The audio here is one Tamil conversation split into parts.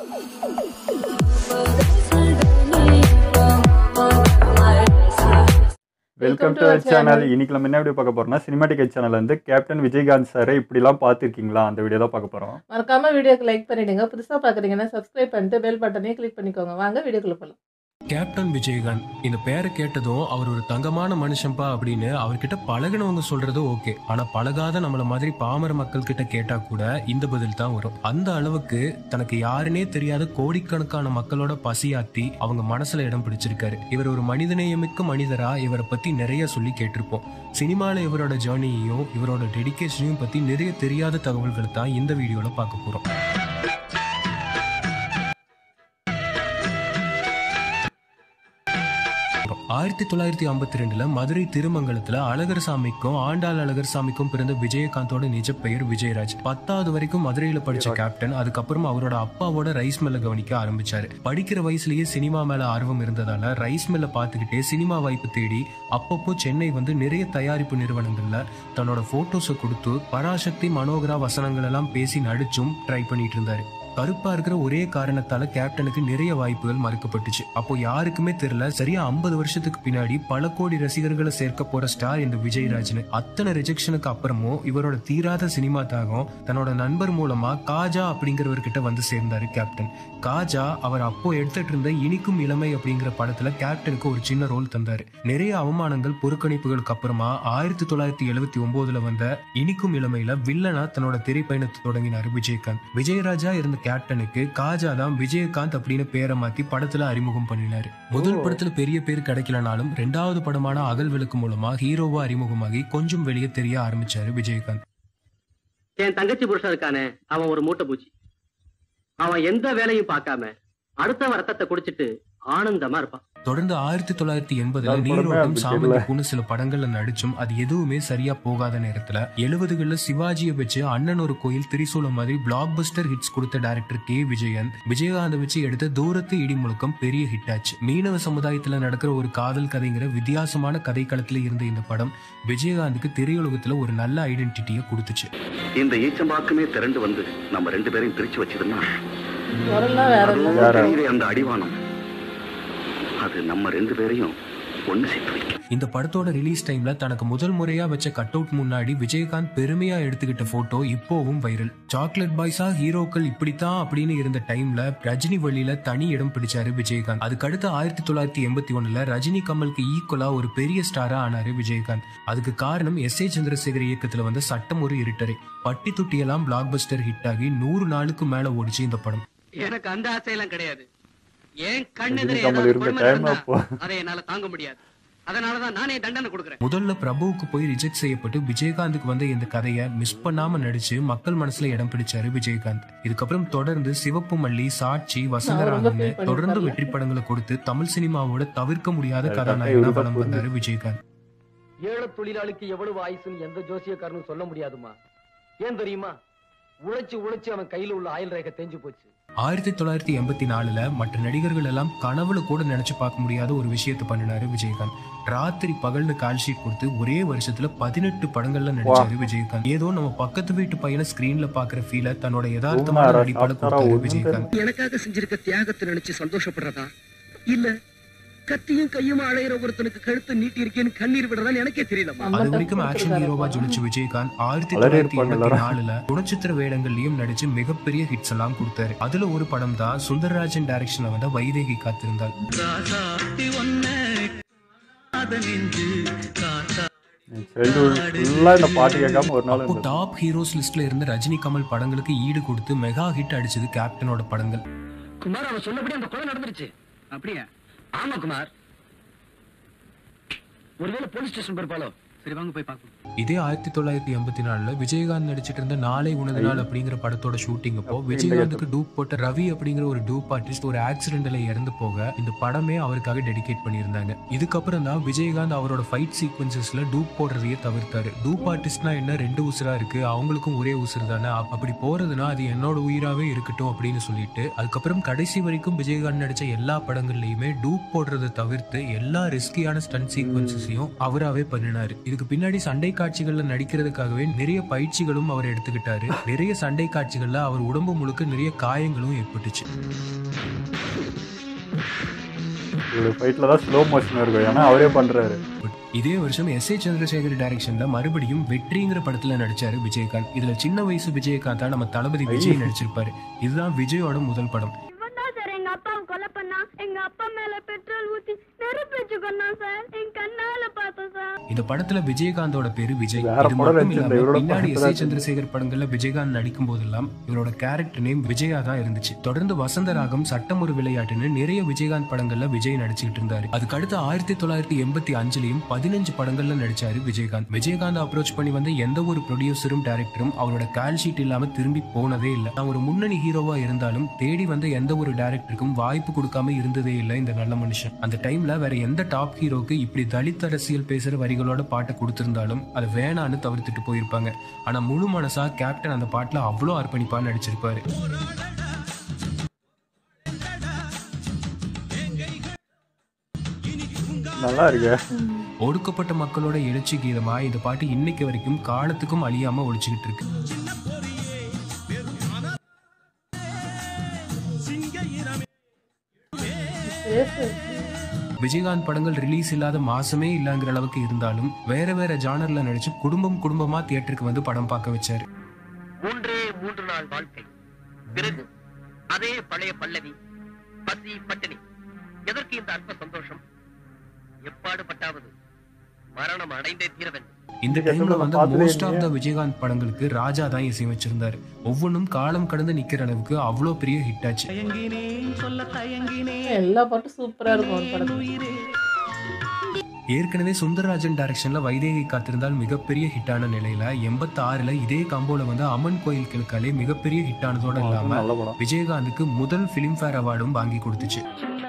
வெல்கம் டு சேனல் இன்னைக்கு நம்ம என்ன வீடியோ பார்க்க போறோம்னா சினிமாட்டிக் சேனல்ல இருந்து கேப்டன் விஜயகாந்த் சாரை இப்படிலாம் பார்த்துருக்கீங்களா அந்த வீடியோ தான் பார்க்க போறோம் மறக்காம வீடியோக்கு லைக் பண்ணிடுங்க புதுசா பாக்குறீங்கன்னா சப்ஸ்கிரைப் பண்ணிட்டு பெல் பட்டனையும் கிளிக் பண்ணிக்கோங்க வாங்க வீடியோக்குள்ள போலாம் கேப்டன் விஜயகாந்த் இந்த பேரை கேட்டதும் அவர் ஒரு தங்கமான மனுஷன்பா அப்படின்னு அவர்கிட்ட பழகினவங்க சொல்றது ஓகே ஆனா பழகாத நம்மள மாதிரி பாமர மக்கள் கிட்ட கேட்டா கூட இந்த பதில் தான் வரும் அந்த அளவுக்கு தனக்கு யாருனே தெரியாத கோடிக்கணக்கான மக்களோட பசியாத்தி அவங்க மனசுல இடம் பிடிச்சிருக்காரு இவர் ஒரு மனிதநேயமிக்க மனிதரா இவரை பத்தி நிறைய சொல்லி கேட்டிருப்போம் சினிமால இவரோட ஜேர்னியையும் இவரோட டெடிகேஷனையும் பத்தி நிறைய தெரியாத தகவல்களை தான் இந்த வீடியோல பார்க்க போறோம் ஆயிரத்தி தொள்ளாயிரத்தி ஐம்பத்தி ரெண்டுல மதுரை திருமங்கலத்துல அழகர் சாமிக்கும் ஆண்டாள் அழகர் சாமிக்கும் பிறந்த விஜயகாந்தோட நிஜ பெயர் விஜயராஜ் பத்தாவது வரைக்கும் மதுரையில படிச்ச கேப்டன் அதுக்கப்புறம் அவரோட அப்பாவோட ரைஸ் மில்ல கவனிக்க ஆரம்பிச்சாரு படிக்கிற வயசுலயே சினிமா மேல ஆர்வம் இருந்ததால ரைஸ் மில்ல பாத்துக்கிட்டே சினிமா வாய்ப்பு தேடி அப்பப்போ சென்னை வந்து நிறைய தயாரிப்பு நிறுவனங்கள்ல தன்னோட போட்டோஸை கொடுத்து பராசக்தி மனோகரா வசனங்கள் எல்லாம் பேசி நடிச்சும் ட்ரை பண்ணிட்டு இருந்தாரு கருப்பா இருக்கிற ஒரே காரணத்தால கேப்டனுக்கு நிறைய வாய்ப்புகள் மறுக்கப்பட்டுச்சு அப்போ யாருக்குமே தெரியல சரியா ஐம்பது வருஷத்துக்கு பின்னாடி பல கோடி ரசிகர்களை சேர்க்க போற ஸ்டார் இந்த விஜயராஜ்னு அத்தனை ரிஜெக்ஷனுக்கு அப்புறமும் இவரோட தீராத சினிமா தாகம் தன்னோட நண்பர் மூலமா காஜா அப்படிங்கிறவர்கிட்ட வந்து சேர்ந்தாரு கேப்டன் காஜா அவர் அப்போ எடுத்துட்டு இருந்த இனிக்கும் இளமை அப்படிங்கிற படத்துல கேப்டனுக்கு ஒரு சின்ன ரோல் தந்தாரு நிறைய அவமானங்கள் புறக்கணிப்புகளுக்கு அப்புறமா ஆயிரத்தி தொள்ளாயிரத்தி எழுபத்தி ஒன்பதுல வந்த இனிக்கும் இளமையில வில்லனா தன்னோட திரைப்பயணத்தை தொடங்கினாரு விஜயகாந்த் விஜயராஜா இருந்த கேப்டனுக்கு காஜா தான் விஜயகாந்த் அப்படின்னு பேரை மாத்தி படத்துல அறிமுகம் பண்ணினாரு முதல் படத்துல பெரிய பேர் கிடைக்கலனாலும் ரெண்டாவது படமான அகல் விளக்கு மூலமா ஹீரோவா அறிமுகமாகி கொஞ்சம் வெளியே தெரிய ஆரம்பிச்சாரு விஜயகாந்த் என் தங்கச்சி புருஷன் இருக்கானே அவன் ஒரு மூட்டை பூச்சி அவன் எந்த வேலையும் பார்க்காம அடுத்தவன் ரத்தத்தை குடிச்சிட்டு ஆனந்தமா இருப்பான் தொடர்ந்து ஆயிரத்தி தொள்ளாயிரத்தி எண்பதுல அது படமே நீரோட்டம் அப்படி சாமந்தி தெரியல. பூன்னு சில படங்கள்ல நடிச்சும் அது எதுவுமே சரியா போகாத நேரத்துல எழுபதுகள்ல சிவாஜியை வச்சு அண்ணன் ஒரு கோயில் திரிசூலம் மாதிரி பிளாக் பஸ்டர் ஹிட்ஸ் கொடுத்த டைரக்டர் கே விஜயன் விஜயகாந்த் வச்சு எடுத்த தூரத்து இடி முழக்கம் பெரிய ஹிட் ஆச்சு மீனவ சமுதாயத்துல நடக்கிற ஒரு காதல் கதைங்கிற வித்தியாசமான கதைக்களத்துல இருந்த இந்த படம் விஜயகாந்துக்கு திரையுலகத்துல ஒரு நல்ல ஐடென்டிட்டியை கொடுத்துச்சு இந்த ஈச்சம்பாக்குமே திரண்டு வந்து நம்ம ரெண்டு பேரையும் பிரிச்சு வச்சதுன்னா குரல்லாம் வேற இல்ல வேற. தெரியுதே அந்த அடிவானம் அது நம்ம ரெண்டு பேரையும் ஒண்ணு சேர்த்து வைக்கும் இந்த படத்தோட ரிலீஸ் டைம்ல தனக்கு முதல் முறையா வச்ச கட் அவுட் முன்னாடி விஜயகாந்த் பெருமையா எடுத்துக்கிட்ட போட்டோ இப்போவும் வைரல் சாக்லேட் பாய்ஸா ஹீரோக்கள் இப்படித்தான் அப்படின்னு இருந்த டைம்ல ரஜினி வழியில தனி இடம் பிடிச்சாரு விஜயகாந்த் அதுக்கடுத்து ஆயிரத்தி தொள்ளாயிரத்தி எண்பத்தி ஒண்ணுல ரஜினி கமலுக்கு ஈக்குவலா ஒரு பெரிய ஸ்டாரா ஆனாரு விஜயகாந்த் அதுக்கு காரணம் எஸ் ஏ சந்திரசேகர் இயக்கத்துல வந்த சட்டம் ஒரு இருட்டரை பட்டி தொட்டியெல்லாம் பிளாக் பஸ்டர் ஹிட் ஆகி நூறு நாளுக்கு மேல ஓடிச்சு இந்த படம் எனக்கு அந்த ஆசையெல்லாம் கிடையாது ஏன் ரஜினி கமல் இருந்த டைம் அப்போ அதை என்னால தாங்க முடியாது அதனாலதான் நானே தண்டனை கொடுக்குறேன் முதல்ல பிரபுவுக்கு போய் ரிஜெக்ட் செய்யப்பட்டு விஜயகாந்துக்கு வந்த இந்த கதையை மிஸ் பண்ணாம நடிச்சு மக்கள் மனசுல இடம் பிடிச்சாரு விஜயகாந்த் இதுக்கப்புறம் தொடர்ந்து சிவப்பு மல்லி சாட்சி வசந்தராகன்னு feel பண்ணிருப்பார்ல. தொடர்ந்து வெற்றி படங்களை கொடுத்து தமிழ் சினிமாவோட தவிர்க்க முடியாத கரெக்டா கதாநாயகனா இவருதான் வலம் புரியுது. வந்தாரு விஜயகாந்த் ஏழை தொழிலாளிக்கு எவ்வளவு ஆயுசுன்னு எந்த ஜோசியக்காரனும் சொல்ல முடியாதுமா ஏன் தெரியுமா உழைச்சு உழைச்சு அவன் கையில உள்ள ஆயுள் ரேகை தெரிஞ்சு போச்சு ஆயிரத்தி தொள்ளாயிரத்தி எண்பத்தி நாலுல மற்ற நடிகர்கள் எல்லாம் கனவுல கூட நினைச்சு பார்க்க முடியாத ஒரு விஷயத்தை பண்ணினாரு விஜயகாந்த் ராத்திரி பகல்னு கால் ஷீட் கொடுத்து ஒரே வருஷத்துல பதினெட்டு படங்கள்ல நடிச்சாரு விஜயகாந்த் ஏதோ நம்ம பக்கத்து வீட்டு பையனை ஸ்கிரீன்ல பாக்குற ஃபீல தன்னோட யதார்த்தமான ஊனாரா, நடிப்பால சாப்பிட்டாரா, கொடுத்தாரு ஒண்ணும் விஜயகாந்த் எனக்காக செஞ்சிருக்க தியாகத்தை நினைச்சு சந்தோஷப்படுறதா இல்ல கத்தியும் கையும் அலையிற ஒருத்தனுக்கு கழுத்து நீட்டி இருக்கேன்னு கண்ணீர் விடுறதான்னு எனக்கே தெரியலமா அது வரைக்கும் ஆக்ஷன் ஹீரோவா ஜொலிச்ச விஜயகாந்த் ஆயிரத்தி வளரே தொள்ளாயிரத்தி இருப்பாங்க எண்பத்தி எல்லாரும். நாலுல குணச்சித்திர வேடங்கள்லயும் நடிச்சு மிகப்பெரிய ஹிட்ஸ் எல்லாம் கொடுத்தாரு அதுல ஒரு படம் தான் சுந்தரராஜன் டைரக்ஷன்ல வந்த வைதேகி காத்திருந்தாள் சைல்டுஹுட் ஃபுல்லாக இந்த பாட்டு கேட்காம ஒரு நாள் அப்போ இருந்தது டாப் ஹீரோஸ் லிஸ்ட்ல இருந்த ரஜினி கமல் படங்களுக்கு ஈடு கொடுத்து மெகா ஹிட் அடிச்சது கேப்டனோட படங்கள் குமார் அவன் சொன்னபடி அந்த கொலை நடந்துருச்சு அப்படியா ஆமா குமார் ஒருவேளை போலீஸ் ஸ்டேஷன் போயிருப்பாளோ சரி வாங்க போய் பார்க்கலாம் இதே ஆயிரத்தி தொள்ளாயிரத்தி எண்பத்தி நாலுல விஜயகாந்த் நடிச்சிட்டு இருந்த நாளை உனது நாள் அப்படிங்கிற படத்தோட ஷூட்டிங் அப்போ விஜயகாந்துக்கு டூப் போட்ட ரவி அப்படிங்கிற ஒரு டூப் ஆர்டிஸ்ட் ஒரு ஆக்சிடென்ட்ல இறந்து போக இந்த படமே அவருக்காக டெடிகேட் பண்ணியிருந்தாங்க இதுக்கப்புறம் தான் விஜயகாந்த் அவரோட ஃபைட் சீக்வன்சஸ்ல டூப் போடுறதையே தவிர்த்தாரு டூப் ஆர்டிஸ்ட்னா என்ன ரெண்டு உசுரா இருக்கு அவங்களுக்கும் ஒரே உசுறு தானே அப்~ அப்படி போறதுன்னா அது என்னோட உயிராவே இருக்கட்டும் அப்படின்னு சொல்லிட்டு அதுக்கப்புறம் கடைசி வரைக்கும் விஜயகாந்த் நடிச்ச எல்லா படங்கள்லயுமே டூப் போடுறதை தவிர்த்து எல்லா ரிஸ்கியான ஸ்டன் சீக்வன்சஸையும் அவராவே பண்ணினாரு இதுக்கு பின்னாடி சண்டை காட்சிகள்ல நடிக்கிறதுக்காகவே நிறைய பயிற்சிகளும் அவர் எடுத்துக்கிட்டாரு நிறைய சண்டை காட்சிகள்ல அவர் உடம்பு முழுக்க நிறைய காயங்களும் ஏற்பட்டுச்சு இவ்வளோ ஃபைட்டில் தான் ஸ்லோ மோஷன் இருக்கும் ஏன்னா அவரே பண்ணுறாரு இதே வருஷம் எஸ் ஏ சந்திரசேகர் டைரக்ஷன்ல மறுபடியும் வெற்றிங்கிற படத்துல நடிச்சாரு விஜயகாந்த் இதுல சின்ன வயசு விஜயகாந்தா நம்ம தளபதி விஜய் நடிச்சிருப்பாரு இதுதான் விஜயோட முதல் படம் இவன் தான் சார் எங்க அப்பாவை கொலை பண்ணா எங்க அப்பா மேல பெட்ரோல் ஊத்தி நெருப்பு வச்சு கொண்டான் சார் என் கண்ணால பார்த்தோம் சார் இந்த படத்துல விஜயகாந்தோட பேரு விஜய் வேற இது படம் மட்டும் நடிச்சிருந்த இல்லாம இவரோட பின்னாடி எஸ் படத்துல ஏ சந்திரசேகர் படங்கள்ல விஜயகாந்த் நடிக்கும் போதெல்லாம் இவரோட கேரக்டர் நேம் விஜயா தான் இருந்துச்சு தொடர்ந்து வசந்தராகம் சட்டம் ஒரு விளையாட்டுன்னு நிறைய விஜயகாந்த் படங்கள்ல விஜய் நடிச்சுக்கிட்டு இருந்தாரு அதுக்கு அடுத்து ஆயிரத்தி தொள்ளாயிரத்தி எண்பத்தி அஞ்சுலயும் பதினஞ்சு படங்கள்ல நடிச்சாரு விஜயகாந்த் விஜயகாந்த் அப்ரோச் பண்ணி வந்த எந்த ஒரு ப்ரொடியூசரும் டைரக்டரும் அவரோட கால் ஷீட் இல்லாம திரும்பி போனதே இல்லை நான் ஒரு முன்னணி ஹீரோவா இருந்தாலும் தேடி வந்த எந்த ஒரு டைரக்டருக்கும் வாய்ப்பு கொடுக்காம இருந்ததே இல்லை இந்த நல்ல மனுஷன் அந்த டைம்ல வேற எந்த டாப் ஹீரோக்கு இப்படி தலித் அரசியல் பேசுற வரிகளோட பாட்டை கொடுத்திருந்தாலும் அதை வேணான்னு தவிர்த்துட்டு போயிருப்பாங்க ஆனா முழு மனசா கேப்டன் அந்த பாட்டுல அவ்வளோ அர்ப்பணிப்பா நடிச்சிருப்பாரு நல்லா இருக்கு ஒடுக்கப்பட்ட மக்களோட எழுச்சி கீதமா இந்த பாட்டு இன்னைக்கு வரைக்கும் காலத்துக்கும் அழியாம ஒழிச்சுக்கிட்டு இருக்கு பேசு விஜயகாந்த் படங்கள் ரிலீஸ் இல்லாத மாசமே இல்லங்கிற அளவுக்கு இருந்தாலும் வேற வேற ஜானர்ல நடிச்சு குடும்பம் குடும்பமா தியேட்டருக்கு வந்து படம் பார்க்க வச்சாரு மூன்றே மூன்று நாள் வாழ்க்கை பிறகு அதே பழைய பல்லவி பசி பட்டினி எதற்கு இந்த அற்ப சந்தோஷம் எப்பாடுபட்டாவது மரணம் அடைந்தே தீர வேண்டும் இந்த இந்த டைம்ல கட்டத்துல வந்து பார்த்ததே மோஸ்ட் ஆஃப் த இல்லையே. விஜயகாந்த் படங்களுக்கு ராஜா தான் இசையமைச்சிருந்தாரு ஒவ்வொன்றும் காலம் கடந்து நிக்கிற அளவுக்கு அவ்வளோ பெரிய ஹிட் ஆச்சு எல்லா பாட்டும் சூப்பரா இருக்கும் ஒரு படத்துல ஏற்கனவே சுந்தரராஜன் டைரக்ஷன்ல வைதேகி காத்திருந்தால் மிகப்பெரிய ஹிட்டான நிலையில எண்பத்தி ஆறுல இதே காம்போல வந்து அம்மன் கோயில் கிழக்காலே மிகப்பெரிய ஹிட்டானதோட அதுவும் இல்லாம நல்ல படம் விஜயகாந்துக்கு முதல் பிலிம்ஃபேர் அவார்டும் வாங்கி கொடுத்துச்சு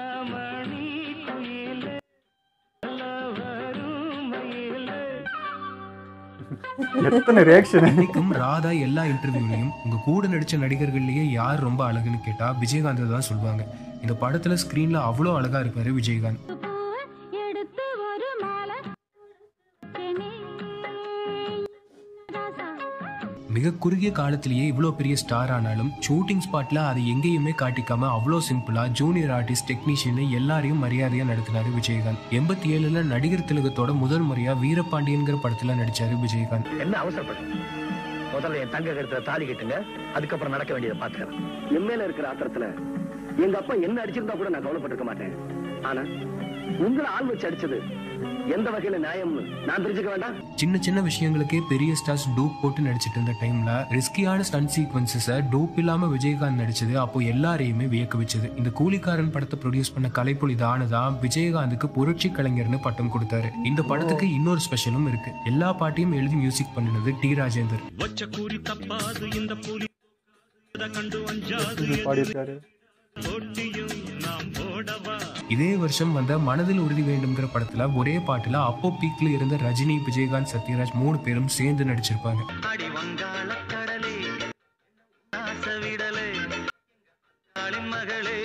எத்தனை ரியாக்ஷன் இன்னைக்கும் ராதா எல்லா இன்டர்வியூலையும் உங்க கூட நடிச்ச நடிகர்கள்லயே யார் ரொம்ப அழகுன்னு கேட்டா விஜயகாந்த் தான் சொல்லுவாங்க இந்த படத்துல ஸ்கிரீன்ல அவ்வளோ அழகா இருப்பாரு விஜயகாந்த் பூவை எடுத்து ஒரு மாலை தேனே, ராசா. மிக குறுகிய காலத்திலேயே இவ்வளோ பெரிய ஸ்டார் ஆனாலும் ஷூட்டிங் ஸ்பாட்ல அதை எங்கேயுமே காட்டிக்காம அவ்வளோ சிம்பிளா ஜூனியர் ஆர்டிஸ்ட் டெக்னீஷியன் எல்லாரையும் மரியாதையா நடத்தினாரு விஜயகாந்த் எண்பத்தி ஏழுல நடிகர் திலகத்தோட முதல் முறையா வீரபாண்டியன்கிற படத்துல நடிச்சாரு விஜயகாந்த் என்ன அவசரப்படு முதல்ல என் தங்க கருத்துல தாலி கட்டுங்க அதுக்கப்புறம் நடக்க வேண்டியதை பாத்துக்கலாம் என் மேல இருக்கிற ஆத்திரத்துல எங்க அப்பா என்ன அடிச்சிருந்தா கூட நான் கவலைப்பட்டிருக்க மாட்டேன் ஆனா உங்களை ஆள் வச்சு அடிச்சது எந்த வகையில நியாயம்னு நான் தெரிஞ்சுக்க வேண்டாம் சின்ன சின்ன விஷயங்களுக்கே பெரிய ஸ்டார்ஸ் டூப் போட்டு நடிச்சிட்டு இருந்த டைம்ல ரிஸ்கியான ஸ்டன் சீக்வன்சஸ டூப் இல்லாம விஜயகாந்த் நடிச்சது அப்போ எல்லாரையுமே வியக்க வச்சது இந்த கூலிக்காரன் படத்தை ப்ரொடியூஸ் பண்ண கலைப்புலி தானதான் விஜயகாந்துக்கு புரட்சி கலைஞர்னு பட்டம் கொடுத்தாரு இந்த படத்துக்கு இன்னொரு ஸ்பெஷலும் இருக்கு எல்லா பாட்டையும் எழுதி மியூசிக் பண்ணினது டி ராஜேந்தர் பாடியிருக்காரு இதே வருஷம் வந்த மனதில் உறுதி வேண்டும்ங்கிற படத்துல ஒரே பாட்டுல அப்போ பீக்ல இருந்த ரஜினி விஜயகாந்த் சத்யராஜ் மூணு பேரும் சேர்ந்து நடிச்சிருப்பாங்க அடி வங்காள கடலே ஆசவிடலே மகளே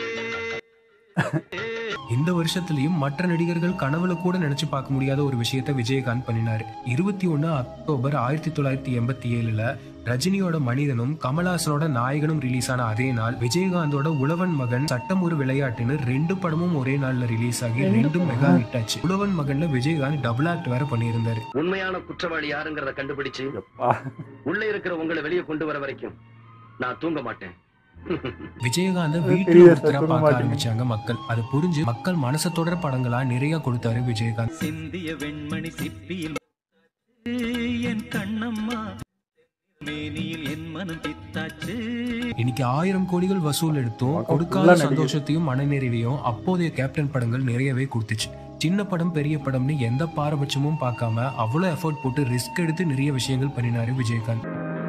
இந்த வருஷத்துலயும் மற்ற நடிகர்கள் கனவுல கூட நினைச்சு பார்க்க முடியாத ஒரு விஷயத்த விஜயகாந்த் பண்ணினாரு இருபத்தி ஒன்னு அக்டோபர் ஆயிரத்தி தொள்ளாயிரத்தி எண்பத்தி ஏழுல ரஜினியோட மனிதனும் கமல்ஹாசனோட நாயகனும் ரிலீஸ் ஆன அதே நாள் விஜயகாந்தோட உழவன் மகன் சட்டம் ஒரு விளையாட்டுன்னு ரெண்டு படமும் ஒரே நாள்ல ரிலீஸ் ஆகி ரெண்டு ரெண்டும் படம். மெகா ஹிட் ஆச்சு உழவன் மகன்ல விஜயகாந்த் டபுள் ஆக்ட் வேற பண்ணியிருந்தாரு உண்மையான குற்றவாளி யாருங்கிறத கண்டுபிடிச்சு எப்பா உள்ள இருக்கிற உங்களை வெளியே கொண்டு வர வரைக்கும் நான் தூங்க மாட்டேன் விஜயகாந்த அது வீட்டுல பெரிய ஒருத்தரா தத்துவமா பார்க்க மாட்டீங்க. ஆரம்பிச்சாங்க மக்கள் அதை புரிஞ்சு மக்கள் மனசை தொடர படங்களா நிறைய கொடுத்தாரு விஜயகாந்த் சிந்திய வெண்மணி சிப்பியில் என் கண்ணம்மா மேனியில் என் மனம் பித்தாச்சு இன்னைக்கு ஆயிரம் கோடிகள் வசூல் எடுத்தும் மக்கள் கொடுக்காத full-ஆ நடிகர். சந்தோஷத்தையும் மனநிறைவையும் அப்போதைய கேப்டன் படங்கள் நிறையவே கொடுத்துச்சு சின்ன படம் பெரிய படம்னு எந்த பாரபட்சமும் பார்க்காம அவ்வளோ எஃபோர்ட் போட்டு ரிஸ்க் எடுத்து நிறைய விஷயங்கள் பண்ணினாரு விஜயகாந்த்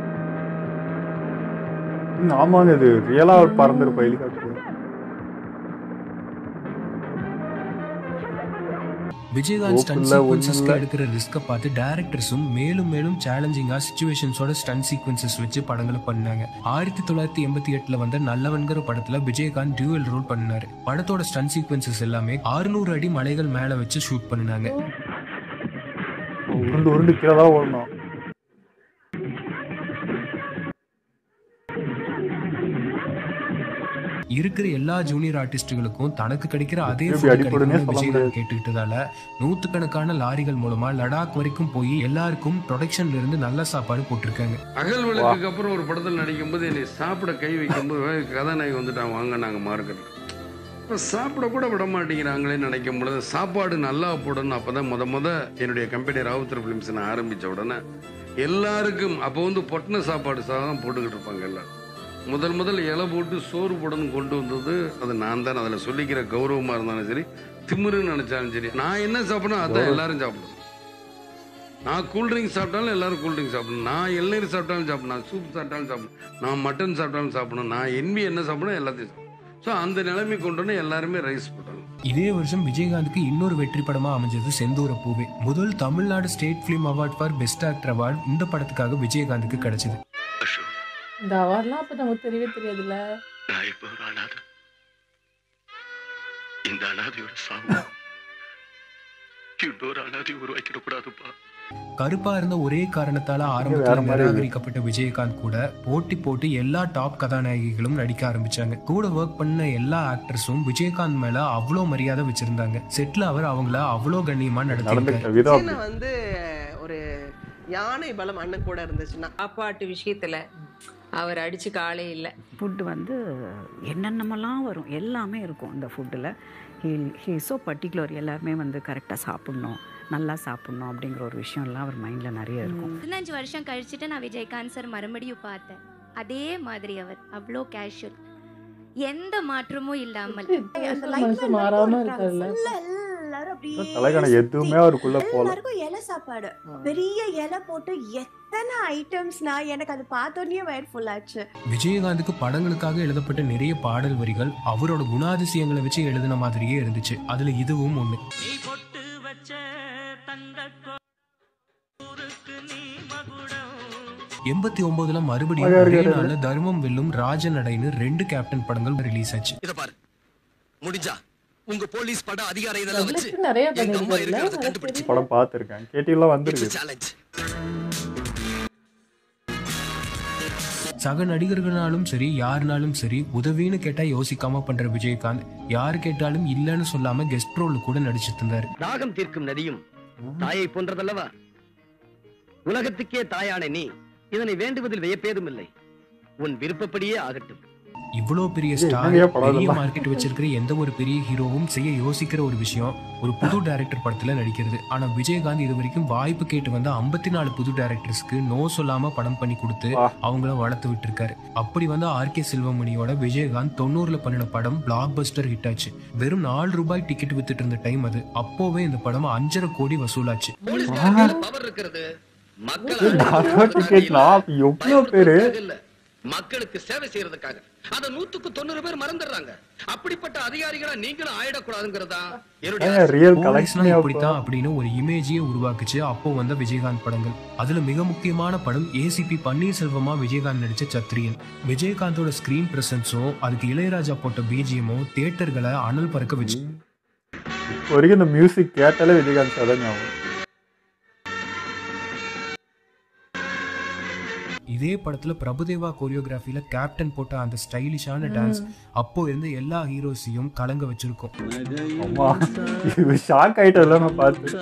ம், ஆமாங்க இது ரியலா அவர் பறந்துருப்பா ஹெலிகாப்டர் விஜயகாந்த் ஸ்டன் ஓப்பன்ல சீக்வன்சஸ்க்கு ஒண்ணுல. எடுக்கிற ரிஸ்க்கை பார்த்து டேரக்டர்ஸும் மேலும் மேலும் சேலஞ்சிங்கா சுச்சுவேஷன்ஸோட ஸ்டன் சீக்வன்சஸ் வச்சு படங்களை பண்ணாங்க ஆயிரத்தி தொள்ளாயிரத்தி எண்பத்தி எட்டுல வந்த நல்லவன்கிற படத்துல விஜயகாந்த் டியூவல் ரோல் பண்ணாரு படத்தோட ஸ்டன் சீக்வன்சஸ் எல்லாமே 600 அடி மலைகள் மேல வச்சு ஷூட் பண்ணினாங்க உருண்டு உருண்டு கீழே தான் ஓடணும் இருக்கிற எல்லா ஜூனியர் ஆர்டிஸ்டுகளுக்கும் தனக்கு கிடைக்கிற அதே எப்படி food அடிபடுன்னே கிடைக்கும்னு சொல்ல விஜயகாந்த் முடியாது. கேட்டுக்கிட்டதால நூத்துக்கணக்கான லாரிகள் மூலமா லடாக் வரைக்கும் போய் எல்லாருக்கும் ப்ரொடக்ஷன்ல இருந்து நல்ல சாப்பாடு போட்டிருக்காங்க அகல் விளக்குக்கு அப்புறம் ஒரு படத்தில் நடிக்கும்போது என்னை சாப்பிட கை வைக்கும்போது "ஏய், கதாநாயகி வந்துட்டான் வாங்க நாங்கள் மார்க்கெட்டுக்கு இப்போ சாப்பிட கூட விட மாட்டேங்கிறாங்களே நினைக்கும் பொழுது சாப்பாடு நல்லா போடணும் அப்போ தான் முத முத என்னுடைய கம்பெனி ராவுத்தர் ஃபிலிம்ஸ் நான் ஆரம்பித்த உடனே எல்லாருக்கும் அப்போ வந்து பொட்டின சாப்பாடு சாதம் போட்டுக்கிட்டு இருப்பாங்க எல்லாரும் முதல் முதல் இலை போட்டு சோறு போடணும் கொண்டு வந்தது அது நான் தான் அதில் சொல்லிக்கிற கௌரவமாக இருந்தாலும் சரி திமிருன்னு நினச்சாலும் சரி நான் என்ன சாப்பிடணும் அதான் எல்லாரும் சாப்பிடணும் நான் கூல்ட்ரிங்க் சாப்பிட்டாலும் எல்லாரும் கூல்ட்ரிங்க் சாப்பிடணும் நான் இளநீர் சாப்பிட்டாலும் சாப்பிடணும் நான் சூப் சாப்பிட்டாலும் சாப்பிடணும் நான் மட்டன் சாப்பிட்டாலும் சாப்பிடணும் நான் என்வி என்ன சாப்பிடணும் எல்லாத்தையும் ஸோ அந்த நிலைமை கொண்டு வந்து எல்லாருமே ரைஸ் போட்டாங்க இதே வருஷம் விஜயகாந்துக்கு இன்னொரு வெற்றி படமா அமைஞ்சது செந்தூர பூவே முதல் Tamil Nadu state film award for best actor award இந்த படத்துக்காக விஜயகாந்துக்கு கிடைச்சது அசோக் இந்த அவார்ட்லாம் அப்போ நமக்கு தெரியவே தெரியாதுல்ல நான் இப்ப ஒரு அனாதை இந்த அனாதையோட சாவு இன்னொரு அனாதை உருவாக்கிடக்கூடாதுப்பா கருப்பா இருந்த ஒரே காரணத்தால வேற ஆரம்பத்தில் மாதிரி இருக்கு. நிராகரிக்கப்பட்ட விஜயகாந்த் கூட போட்டி போட்டு எல்லா டாப் கதாநாயகிகளும் நடிக்க ஆரம்பிச்சாங்க கூட ஒர்க் பண்ண எல்லா ஆக்டர்ஸும் விஜயகாந்த் மேல அவ்வளோ மரியாதை வச்சிருந்தாங்க செட்ல அவர் அவங்கள அவ்வளோ கண்ணியமா நடத்திருக்காரு நடந்துக்கிட்ட விதம் சீனை அப்படி வந்து ஒரு யானை பலம் அண்ணன் கூட இருந்துச்சுன்னா சாப்பாட்டு விஷயத்துல அவர் அடிச்சு காலே இல்லை ஃபுட்டு வந்து என்னென்னமெல்லாம் வரும் எல்லாமே இருக்கும் இந்த ஃபுட்டில் ஹீ ஹீ ஸோ பர்டிகுலர் எல்லாருமே வந்து கரெக்டாக சாப்பிட்ணும் நல்லா சாப்பிட்ணும் அப்படிங்கிற ஒரு விஷயம்லாம் அவர் மைண்டில் நிறைய இருக்கும் பதினஞ்சு வருஷம் கழிச்சுட்டு நான் விஜயகாந்த் சார் மறுபடியும் பார்த்தேன் அதே மாதிரி அவர் அவ்வளோ கேஷுவல் எந்த மாற்றமும் இல்லாமல் அந்த மனுஷன் மாறாம இருக்காருல்ல எல்லாரும் அப்படியே தலைகாண எதுவுமே அவருக்குள்ள போல எல்லாருக்கும் இலை சாப்பாடு பெரிய இலை போட்டு எத்தனை ஐட்டம்ஸ்னா எனக்கு அது பார்த்தோன்னே வயிறு ஃபுல் ஆச்சு விஜயகாந்துக்கு படங்களுக்காக எழுதப்பட்ட நிறைய பாடல் வரிகள் அவரோட குணாதிசயங்களை வச்சு எழுதின மாதிரியே இருந்துச்சு அதுல இதுவும் ஒண்ணு எண்பத்தி ஒன்பதுல மறுபடியும் அழகா ஒரே இருக்காரு. நாள்ல தர்மம் வெல்லும் ராஜநடைன்னு ரெண்டு கேப்டன் படங்கள் ரிலீஸ் ஆச்சு இத பாரு முடிஞ்சா உங்க போலீஸ் பட அதிகார இதெல்லாம் வச்சு Publicity நிறைய எங்க அம்மா பண்ணிருக்காருல்ல இருக்கிறத எனக்கு கண்டுபிடிச்சு தெரியல. படம் பார்த்துருக்கேன் கேட்டிலாம் வந்திருக்கு சேலஞ்ச் சக நடிகர்களாலும் சரி யாருனாலும் சரி உதவின்னு கேட்டா யோசிக்காம பண்ற விஜயகாந்த் யாரு கேட்டாலும் இல்லைன்னு சொல்லாம கெஸ்ட் ரோல் கூட நடிச்சிட்டு இருந்தாரு தாகம் தீர்க்கும் நதியும் தாயை போன்றதல்லவா உலகத்துக்கே தாயான நீ இதனை வேண்டுவதில் வியப்பேதும் இல்லை உன் விருப்பப்படியே ஆகட்டும் இவ்வளோ பெரிய ஏய், ஸ்டார் என்னங்கய்யா படம் பெரிய இதெல்லாம்? மார்க்கெட் வச்சிருக்கிற எந்த ஒரு பெரிய ஹீரோவும் செய்ய யோசிக்கிற ஒரு விஷயம் ஒரு புது டைரக்டர் படத்துல நடிக்கிறது ஆனா விஜயகாந்த் இது வரைக்கும் வாய்ப்பு கேட்டு வந்த ஐம்பத்தி நாலு புது டைரக்டர்ஸ்க்கு நோ சொல்லாம படம் பண்ணி கொடுத்து வா. அவங்கள வளர்த்து விட்டுருக்காரு அப்படி வந்து ஆர்கே செல்வமணியோட விஜயகாந்த் தொண்ணூறுல பண்ணின படம் பிளாக் பஸ்டர் ஹிட் ஆச்சு வெறும் நாலு ரூபாய் டிக்கெட் வித்துட்டு இருந்த டைம் அது அப்போவே இந்த படம் அஞ்சரை கோடி வசூலாச்சு போலீஸ்காரங்க பவர் இருக்கிறது மக்கள் ஏய், நாலு டிக்கெட்னா அப்ப எவ்வளவு பேரு இல்ல மக்களுக்கு சேவை செய்யறதுக்காக அத நூத்துக்கு தொண்ணூறு பேர் மறந்துடுறாங்க அப்படிப்பட்ட அதிகாரிகளா நீங்களும் ஆயிடக்கூடாதுங்கிறதா என்னுடைய ரியல் போலீஸ்னா கலெக்ஷன் இப்படித்தான் அப்படின்னு ஒரு இமேஜையே உருவாக்குச்சு அப்போ வந்த விஜயகாந்த் படங்கள் அதுல மிக முக்கியமான படம் ஏசிபி பன்னீர்செல்வமா விஜயகாந்த் நடிச்ச சத்ரியன் விஜயகாந்தோட ஸ்கிரீன் பிரசன்ஸும் அதுக்கு இளையராஜா போட்ட பிஜிஎமும் தியேட்டர்களை அனல் பறக்க வச்சு இப்போ வரைக்கும் இந்த மியூசிக் கேட்டாலே விஜயகாந்த் சார் தான் ஞாபகம் இதே படத்துல பிரபுதேவா கோரியோகிராஃபில கேப்டன் போட்ட அந்த ஸ்டைலிஷான டான்ஸ் அப்போ இருந்த எல்லா ஹீரோஸையும் கலங்க வச்சிருக்கோம் அம்மா இது ஷாக் ஆயிட்டல நான் பார்த்து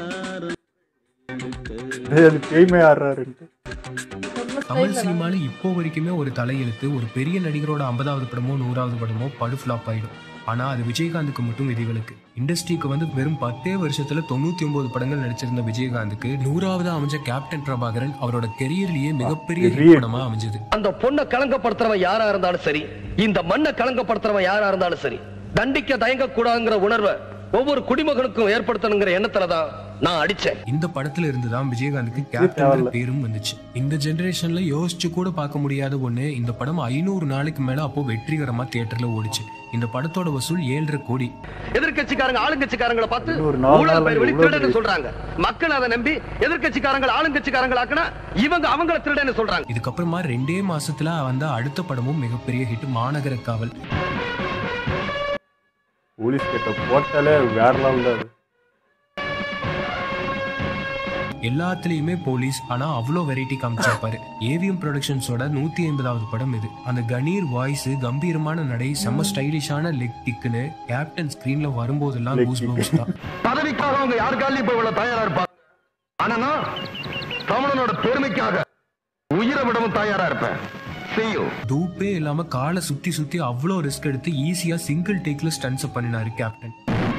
டேய், அது பேய்மை ஆடுறாருன்ட்டு தமிழ் சினிமால இப்போ வரைக்குமே ஒரு தலையெழுத்து ஒரு பெரிய நடிகரோட ஐம்பதாவது படமோ நூறாவது படமோ படு ஃபிளாப் ஆயிடும் ஆனா அது விஜயகாந்துக்கு மட்டும் விதிவிலக்கு இண்டஸ்ட்ரிக்கு வந்து வெறும் பத்தே வருஷத்துல தொண்ணூத்தி ஒன்பது படங்கள் நடிச்சிருந்த விஜயகாந்துக்கு நூறாவது அமைஞ்ச கேப்டன் பிரபாகரன் அவரோட கெரியர்லயே மிகப்பெரிய hit பெரிய படமா அமைஞ்சது அந்த பொண்ணை களங்கப்படுத்துறவன் யாரா இருந்தாலும் சரி இந்த மண்ணை களங்கப்படுத்துறவன் யாரா இருந்தாலும் சரி தண்டிக்க தயங்க கூடாதுங்கிற உணர்வை ஒவ்வொரு குடிமகனுக்கும் ஏற்படுத்தணுங்கிற எண்ணத்துல தான் நான் அடிச்சேன் இந்த படத்துல இருந்து தான் விஜயகாந்துக்கு தேவையில்ல. கேப்டன் பேரும் வந்துச்சு இந்த ஜெனரேஷன்ல யோசிச்சு கூட பார்க்க முடியாத ஒண்ணு இந்த படம் ஐநூறு நாளைக்கு மேல அப்போ வெற்றிகரமா தியேட்டர்ல ஓடிச்சு இந்த படத்தோட வசூல் ஏழரை கோடி எதிர்க்கட்சிக்காரங்க ஆளுங்கட்சிக்காரங்களை பார்த்து இன்னொரு நாலு ஊழல் நாள்ல பயிர் வெளி இவ்வளவு திருடன்னு பெரிய- சொல்றாங்க மக்கள் அதை நம்பி எதிர்க்கட்சிக்காரங்க ஆளுங்கட்சிக்காரங்களை இவங்க அவங்கள திருடன்னு சொல்றாங்க இதுக்கப்புறமா ரெண்டே மாசத்துல வந்த அடுத்த படமும் மிகப்பெரிய ஹிட் மாநகர காவல் போலீஸ் கிட்ட போட்டாலே வேற லெவல் தான் அது எல்லாத்துலயுமே போலீஸ் ஆனா அவ்வளோ வெரைட்டி காமிச்சிருப்பாரு ஏவிஎம் ப்ரொடக்ஷன்ஸோட நூத்தி ஐம்பதாவது படம் இது அந்த கணீர் வாய்ஸ் கம்பீரமான நடை செம்ம ஸ்டைலிஷான லெக் கிக்குன்னு கேப்டன் ஸ்கிரீன்ல வரும்போதெல்லாம் கூஸ் பம்ப்ஸ் தான் பதவிக்காக அவங்க யார் காலையும் போய் விட தயாரா இருப்பாங்க ஆனா நான் தமிழனோட பெருமைக்காக உயிரை விடவும் தயாரா இருப்பேன் செய்யும் தூப்பே இல்லாம காலை சுத்தி சுத்தி அவ்வளோ ரிஸ்க் எடுத்து ஈஸியா சிங்கிள் டேக்ல ஸ்டன்ஸ் பண்ணினாரு கேப்டன்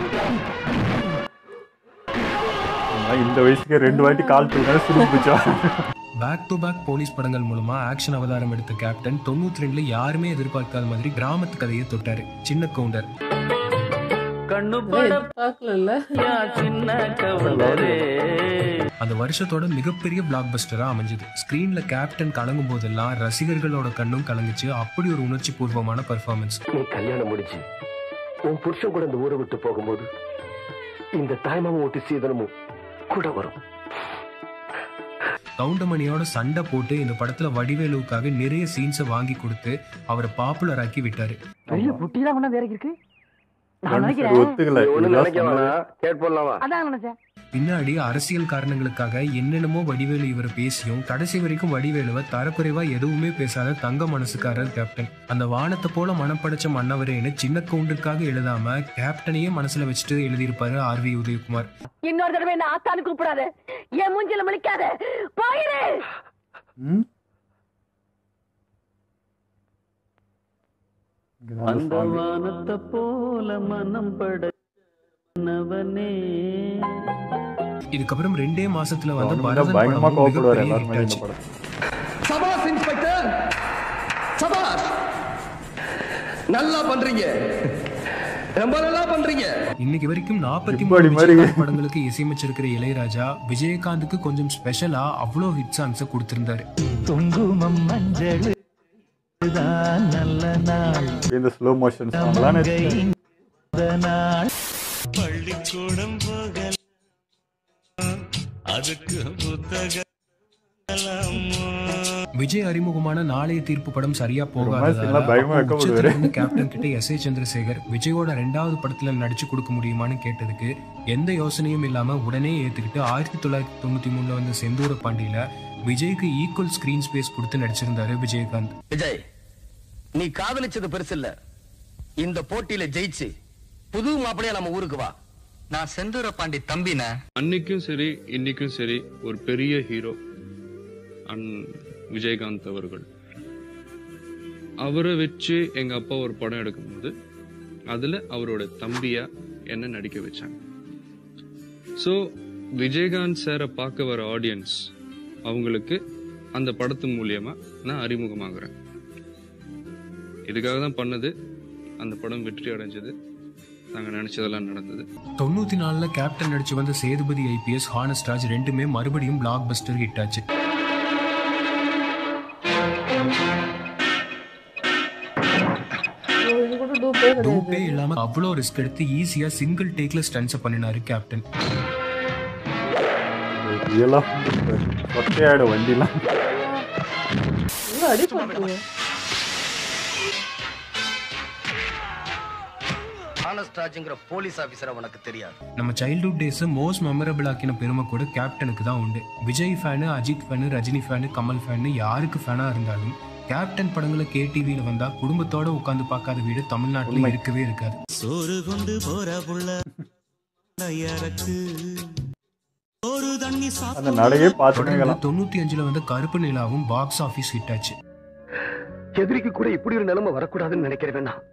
ஆனா இந்த வயசுக்கு ரெண்டு வாட்டி கால் தூக்கினா சுருப்பிச்சா பேக் டு பேக் போலீஸ் படங்கள் மூலமா ஆக்ஷன் அவதாரம் எடுத்த கேப்டன் தொண்ணூத்தி ரெண்டுல யாருமே எதிர்பார்க்காத மாதிரி கிராமத்து கதையை தொட்டாரு சின்ன கவுண்டர் கண்ணு பார்க்கல சின்ன கவுண்டரே அந்த வருஷத்தோட மிகப்பெரிய பிளாக் பஸ்டரா அமைஞ்சது ஸ்கிரீன்ல கேப்டன் கலங்கும் போதெல்லாம் ரசிகர்களோட கண்ணும் கலங்குச்சு அப்படி ஒரு உணர்ச்சி பூர்வமான பர்ஃபார்மன்ஸ் நீ கல்யாணம் முடிச்சு உன் புருஷன் கூட இந்த ஊரை விட்டு போகும்போது இந்த தாய்மாமன் ஓட்டு சீதனமும் கூட வரும் கவுண்டமணியோட சண்டை போட்டு இந்த படத்துல வடிவேலுவுக்காக நிறைய சீன்ஸை வாங்கி கொடுத்து அவரை பாப்புலர் ஆக்கி விட்டாரு பெரிய புட்டி தான் கொண்டாந்து இறக்கி இருக்கு நான் சரி, நினைக்கிறேன் ஒத்துக்கல ஒண்ணு இதுதான் நினைக்க சொன்னது. வேணாம் கேட் போடலாமா அதான் நினைச்சேன் பின்னாடி அரசியல் காரணங்களுக்காக என்னென்னமோ வடிவேலு இவர் பேசியும் கடைசி வரைக்கும் வடிவேலுவை தரக்குறைவா எதுவுமே பேசாத தங்க மனசுக்காரர் கேப்டன் அந்த வானத்தை போல மனம் படைச்ச மன்னவரேன்னு சின்ன கவுண்டருக்காக எழுதாம கேப்டனையே மனசுல வச்சுட்டு எழுதியிருப்பாரு ஆர் வி உதயகுமார் இன்னொரு தடவை என்ன ஆத்தான்னு கூப்பிடாத என் மூஞ்சில முழிக்காத போயிரு ம்? இதுதான் அந்த song. வானத்தை போல மனம் படவனே இதுக்கப்புறம் ரெண்டே மாசத்துல வந்து அவனுக்கு பரதன் தான் பயங்கரமா படமும் கோவப்படுவார் மிகப்பெரிய எல்லாருமே hit இந்த ஆச்சு. படம் சபாஸ் இன்ஸ்பெக்டர் சபாஸ் நல்லா பண்றீங்க ரொம்ப நல்லா பண்றீங்க இன்னைக்கு வரைக்கும் நாற்பத்தி இப்படி மூணு மாதிரி. விஜயகாந்த் படங்களுக்கு இசையமைச்சிருக்கிற இளையராஜா விஜயகாந்துக்கு கொஞ்சம் ஸ்பெஷலா அவ்வளோ ஹிட் சாங்ஸை கொடுத்திருந்தாரு குங்குமம் மஞ்சள் தான் நல்ல நாள் இந்த ஸ்லோ மோஷன் சாங்லாம் நாள் பள்ளிக்கூடம் போகல அதுக்கு புத்தகம் விஜய் அறிமுகமான நாளைய தீர்ப்பு படம் சரியா romance எல்லாம் பயமா வைக்கப்படுவாரு. போகாத கேப்டன் கிட்ட எஸ் ஏ சந்திரசேகர் விஜயோட ரெண்டாவது படத்துல நடிச்சு கொடுக்க முடியுமான்னு கேட்டதுக்கு எந்த யோசனையும் இல்லாம உடனே ஏத்துக்கிட்டு ஆயிரத்தி தொள்ளாயிரத்தி தொண்ணூத்தி மூணுல வந்த செந்தூர பாண்டியில விஜய்க்கு ஈக்குவல் ஸ்கிரீன் ஸ்பேஸ் கொடுத்து நடிச்சிருந்தாரு விஜயகாந்த் விஜய் நீ காதலிச்சது பெருசு இல்ல இந்த போட்டியில ஜெயிச்சு புது மாப்பிளையா நம்ம ஊருக்கு வா நான் செந்தூர பாண்டி தம்பின அன்னைக்கும் சரி இன்னைக்கும் சரி ஒரு பெரிய ஹீரோ அண்ட் விஜயகாந்த் அவர்கள் அவரை வச்சு எங்க அப்பா ஒரு படம் எடுக்கும்போது அதுல அவரோட தம்பியா என்ன நடிக்க வச்சாங்க ஸோ விஜயகாந்த் சாரை பார்க்க வர ஆடியன்ஸ் அவங்களுக்கு அந்த படத்து மூலியமா நான் அறிமுகமாகிறேன் இதுக்காக தான் பண்ணது அந்த படம் வெற்றி அடைஞ்சது நாங்கள் நினைச்சதெல்லாம் நடந்தது தொண்ணூத்தி நாலுல கேப்டன் நடிச்சு வந்த சேதுபதி ஐபிஎஸ் ஹானஸ்டாஜ் ரெண்டுமே மறுபடியும் பிளாக் பஸ்டர் ஹிட் ஆச்சு இது கூட டூப்பே டூப்பே கிடையாது இல்லாம அவ்வளோ ரிஸ்க் எடுத்து ஈஸியா சிங்கிள் டேக்ல ஸ்டன்ஸ் பண்ணினாரு கேப்டன் ரியலா சொத்தையாயிடும் வண்டிலாம் இவ்வளோ அடிப்பட்டு ஆனஸ்டாஜுங்கிற போலீஸ் ஆபீசரை உனக்கு தெரியாது நம்ம சைல்ட்ஹுட் டேஸ் மோஸ்ட் மெமரபிள் ஆக்கின பெருமை கூட கேப்டனுக்கு தான் உண்டு Vijay fan Ajith fan Rajini fan Kamal fan யாருக்கு ஃபேனா இருந்தாலும் கேப்டன் படங்களை கேடிவியில வந்தா குடும்பத்தோட உட்காந்து பார்க்காத வீடு தமிழ்நாட்டுல இருக்கவே இருக்காது சோறு கொண்டு போற புள்ள யாருக்கு ஒரு தண்ணி அந்த நடையே தொடர்ந்து பார்த்துக்கலாம் தொண்ணூத்தி அஞ்சுல வந்த கருப்பு நிலாவும் பாக்ஸ் ஆபீஸ் ஹிட் ஆச்சு எதிரிக்கு கூட இப்படி ஒரு நிலைமை வரக்கூடாதுன்னு நினைக்கிறேன் நான்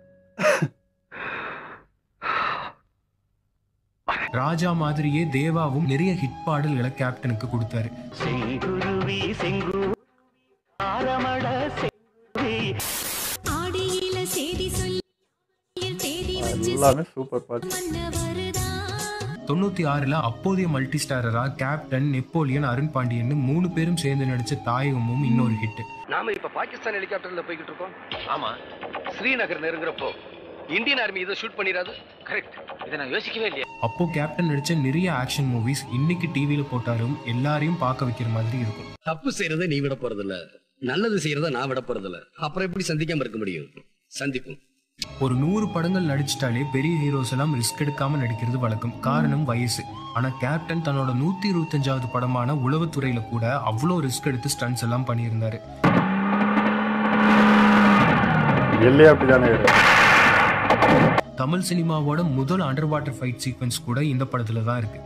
ராஜா மாதிரியே தேவாவும் நிறைய ஹிட் பாடல்களை கேப்டனுக்கு கொடுத்தாரு செங்குருவி செங்கு ஆரமட செங்குருவி ஆடியில செய்தி சொல்லி தேடி வச்சு எல்லாமே சூப்பர் பாட்டு தொண்ணூத்தி ஆறுல அப்போதைய மல்டி ஸ்டாரரா கேப்டன் நெப்போலியன் அருண் பாண்டியன் மூணு பேரும் சேர்ந்து நடிச்ச தாயகமும் இன்னொரு ஹிட் நாம இப்ப பாகிஸ்தான் ஹெலிகாப்டர்ல போய்கிட்டு இருக்கோம் ஆமா ஸ்ரீநகர் நெருங்குறப்போ இந்தியன் ஆர்மி இதை ஷூட் பண்ணிடாது கரெக்ட் இதை நான் யோசிக்கவே இல்லையா அப்போ கேப்டன் நடிச்ச நிறைய ஆக்ஷன் மூவிஸ் இன்னைக்கு டிவியில போட்டாலும் எல்லாரையும் பார்க்க வைக்கிற மாதிரி இருக்கும் தப்பு செய்யறதை நீ விட போறதில்ல நல்லது செய்யறதை நான் விட போறதில்ல அப்புறம் எப்படி சந்திக்காம இருக்க முடியும் சந்திப்போம் ஒரு நூறு படங்கள் நடிச்சிட்டாலே பெரிய ஹீரோஸ் எல்லாம் ரிஸ்க் எடுக்காம நடிக்கிறது வழக்கம் காரணம் வயசு ஆனா கேப்டன் தன்னோட நூத்தி இருபத்தஞ்சாவது படமான உளவுத்துறையில கூட அவ்வளோ ரிஸ்க் எடுத்து ஸ்டன்ஸ் எல்லாம் பண்ணியிருந்தாரு எல்லையே அப்படிதானே இருக்கு தமிழ் சினிமாவோட முதல் அண்டர் வாட்டர் ஃபைட் சீக்வன்ஸ் கூட இந்த படத்துல தான் இருக்கு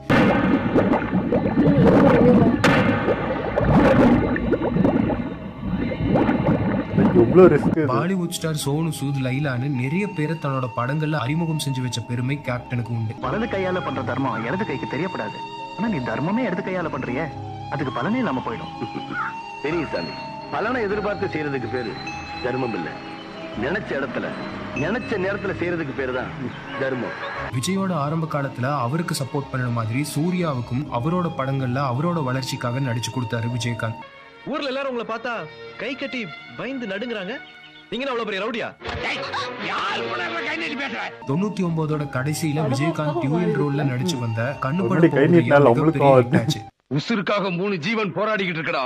எவ்வளோ ரிஸ்க் பாலிவுட் ஸ்டார் சோனு சூத் லைலான்னு நிறைய பேரை தன்னோட படங்கள்ல அறிமுகம் செஞ்சு வச்ச பெருமை கேப்டனுக்கு உண்டு வலது கையால பண்ற தர்மம் இடது கைக்கு தெரியப்படாது ஆனா நீ தர்மமே இடது கையால பண்றியே அதுக்கு பலனே இல்லாம போயிடும் பெரிய சாமி பலனை எதிர்பார்த்து செய்யறதுக்கு பேரு தர்மம் இல்ல நினைச்ச இடத்துல நினைச்ச நேரத்துல செய்யறதுக்கு பேரு தான் தர்மம் விஜயோட ஆரம்ப காலத்துல அவருக்கு சப்போர்ட் பண்ண மாதிரி சூர்யாவுக்கும் அவரோட படங்கள்ல அவரோட வளர்ச்சிக்காக நடிச்சு கொடுத்தாரு விஜயகாந்த் ஊர்ல எல்லாரும் உங்களை பார்த்தா கை கட்டி பயந்து நடுங்குறாங்க நீங்க என்ன அவ்வளவு பெரிய ரவுடியா தொண்ணூத்தி ஒன்பதோட கடைசியில விஜயகாந்த் டியூயல் ரோல்ல நடிச்சு வந்த கண்ணு முன்னாடி கை நீட்டினால் நம்மளுக்கும் ஆகுது. ஆச்சு உசுருக்காக மூணு ஜீவன் போராடிக்கிட்டு இருக்கடா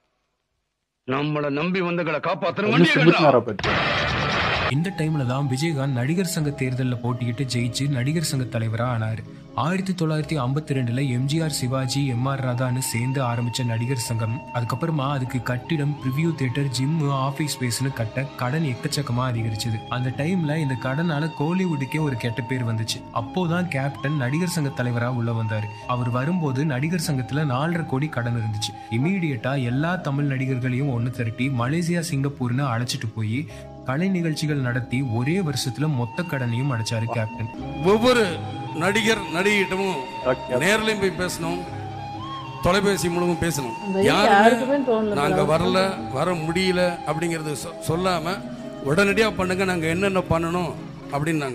நம்மள நம்பி வந்தகளை காப்பாத்தணும் வந்து சுமித்னாரா பத்தி இந்த டைம்ல தான் விஜயகாந்த் நடிகர் சங்க தேர்தலில் போட்டியிட்டு ஜெயிச்சு நடிகர் சங்க தலைவரா ஆனாரு ஆயிரத்தி தொள்ளாயிரத்தி ஐம்பத்தி ரெண்டுல எம்ஜிஆர் சிவாஜி எம் ஆர் ராதான்னு சேர்ந்து ஆரம்பிச்ச நடிகர் சங்கம் அதுக்கப்புறமா அதுக்கு கட்டிடம் ப்ரிவியூ தியேட்டர் ஜிம் ஆபீஸ் ஸ்பேஸ்னு கட்ட கடன் எக்கச்சக்கமா அதிகரிச்சது அந்த டைம்ல இந்த கடனால கோலிவுட்டுக்கே ஒரு கெட்ட பேர் வந்துச்சு அப்போதான் கேப்டன் நடிகர் சங்க தலைவரா உள்ள வந்தாரு அவர் வரும்போது நடிகர் சங்கத்துல நாலரை கோடி கடன் இருந்துச்சு இமீடியட்டா எல்லா தமிழ் நடிகர்களையும் ஒண்ணு திரட்டி மலேசியா சிங்கப்பூர்னு அழைச்சிட்டு போய் கலை நிகழ்ச்சிகள் நடத்தி ஒரே வருஷத்துல மொத்த கடனையும் அடைச்சாரு கேப்டன் ஒவ்வொரு நடிகர் நடிகிட்டமும் நேர்லயும் போய் பேசணும் தொலைபேசி மூலமும் பேசணும் அந்த இது யாருக்குமே யாருமே தோணல நாங்க போல. வரல வர முடியல அப்படிங்கறது சொ- சொல்லாம உடனடியா பண்ணுங்க நாங்க என்னென்ன பண்ணணும் அப்படின்னாங்க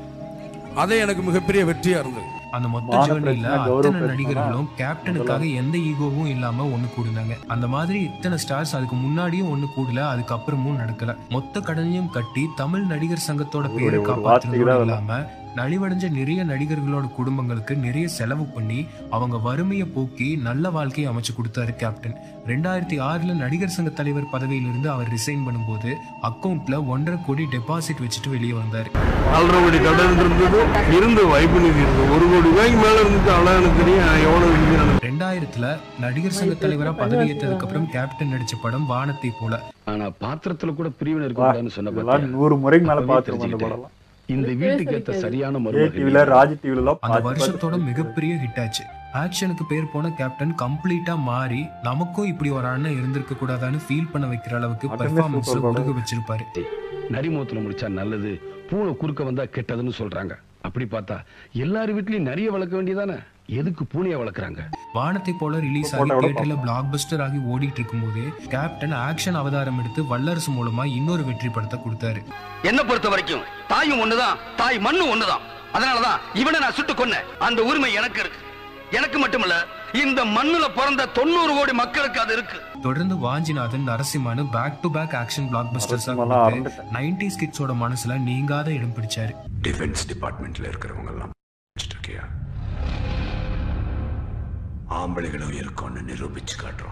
அதே எனக்கு மிகப்பெரிய வெற்றியா இருந்தது அந்த மொத்த மான ஜேர்னில பிரச்சனை, கௌரவ அத்தனை பிரச்சனை நடிகர்களும் கேப்டனுக்காக எந்த ஈகோவும் இல்லாம ஒண்ணு கூடுனாங்க அந்த மாதிரி இத்தனை ஸ்டார்ஸ் அதுக்கு முன்னாடியும் ஒண்ணு கூடல அதுக்கப்புறமும் நடக்கல மொத்த கடனையும் கட்டி தமிழ் நடிகர் சங்கத்தோட பேரை அவருடைய ஒரு காப்பாற்றுறதோடு வார்த்தைக்கு தான் இல்லாம நலிவடைஞ்ச நிறைய நடிகர்களோட குடும்பங்களுக்கு நிறைய செலவு பண்ணி அவங்க வறுமையை போக்கி நல்ல வாழ்க்கையை அமைச்சு கொடுத்தாரு கேப்டன் ரெண்டாயிரத்தி ஆறுல நடிகர் சங்க தலைவர் பதவியிலிருந்து அவர் ரிசைன் பண்ணும்போது அக்கவுண்ட்ல ஒன்றரை கோடி டெபாசிட் வச்சுட்டு வெளியே வந்தாரு நாலரை கோடி கடன் இருந்தது இருந்து வைப்பு நிதி இருந்தது ஒரு கோடி ரூபாய்க்கு மேல இருந்துச்சு அவ்வளவு எனக்கு தெரியும் எவ்வளவு நிதி நடந்தது. ரெண்டாயிரத்துல நடிகர் சங்க தலைவரா பதவியேற்றதுக்கு அப்புறம் கேப்டன் நடிச்ச படம் வானத்தை போல ஆனா பாத்திரத்துல கூட பிரிவினை இருக்கக்கூடாதுன்னு சொன்ன இதெல்லாம் நூறு முறைக்கு மேல அப்பவே பார்த்துருக்கோம் அந்த தெரிஞ்சுக்கிட்டேன். படம் இந்த வீட்டுக்கு ஏத்த சரியான ஏ டிவில ராஜ் டிவில எல்லாம் அந்த பார்த்து வருஷத்தோட பார்த்து மிகப்பெரிய ஹிட் ஆச்சு ஆக்ஷனுக்கு பேர் போன கேப்டன் கம்ப்ளீட்டா மாறி நமக்கும் இப்படி ஒரு அண்ணன் இருந்திருக்க கூடாதான்னு ஃபீல் பண்ண வைக்கிற அளவுக்கு மட்டுமே பெர்ஃபார்மன்ஸ் super படம். உருக வச்சிருப்பாரு நரிமுகத்துல முடிச்சா நல்லது பூனை குறுக்க வந்தா கெட்டதுன்னு சொல்றாங்க அப்படி பார்த்தா எல்லார் வீட்லயும் நிறைய வளர்க்க வேண்டியதானே எதுக்கு பூனைய வளர்க்குறாங்க வானத்தை போல ரிலீஸ் ஆகி போட்டா கூட தியேட்டர்ல பிளாக் பஸ்டர் ஆகி ஓடிட்டு இருக்கும்போதே கேப்டன் ஆக்ஷன் அவதாரம் எடுத்து வல்லரசு மூலமா இன்னொரு வெற்றி படத்தை கொடுத்தாரு என்ன பொறுத்த வரைக்கும் தாயும் ஒண்ணுதான் தாய் மண்ணும் ஒண்ணுதான் அதனாலதான் இவனை நான் சுட்டு கொன்னேன் அந்த உரிமை எனக்கு இருக்கு எனக்கு மட்டுமல்ல இந்த மண்ணுல பிறந்த தொண்ணூறு கோடி மக்களுக்கு அது இருக்கு தொடர்ந்து வாஞ்சிநாதன் நரசிம்மானு back to back action blockbusters நரசிம்மாலாம் அறந்துட்டான். நைன்டி கிட்ஸோட மனசுல நீங்காத இடம் பிடிச்சாரு டிஃபென்ஸ் டிபார்ட்மெண்ட்ல இருக்கிறவங்க எல்லாம் வச்சிட்டு இருக்கியா ஆம்பளைகளும் இருக்கோம்னு நிரூபிச்சு காட்டுறோம்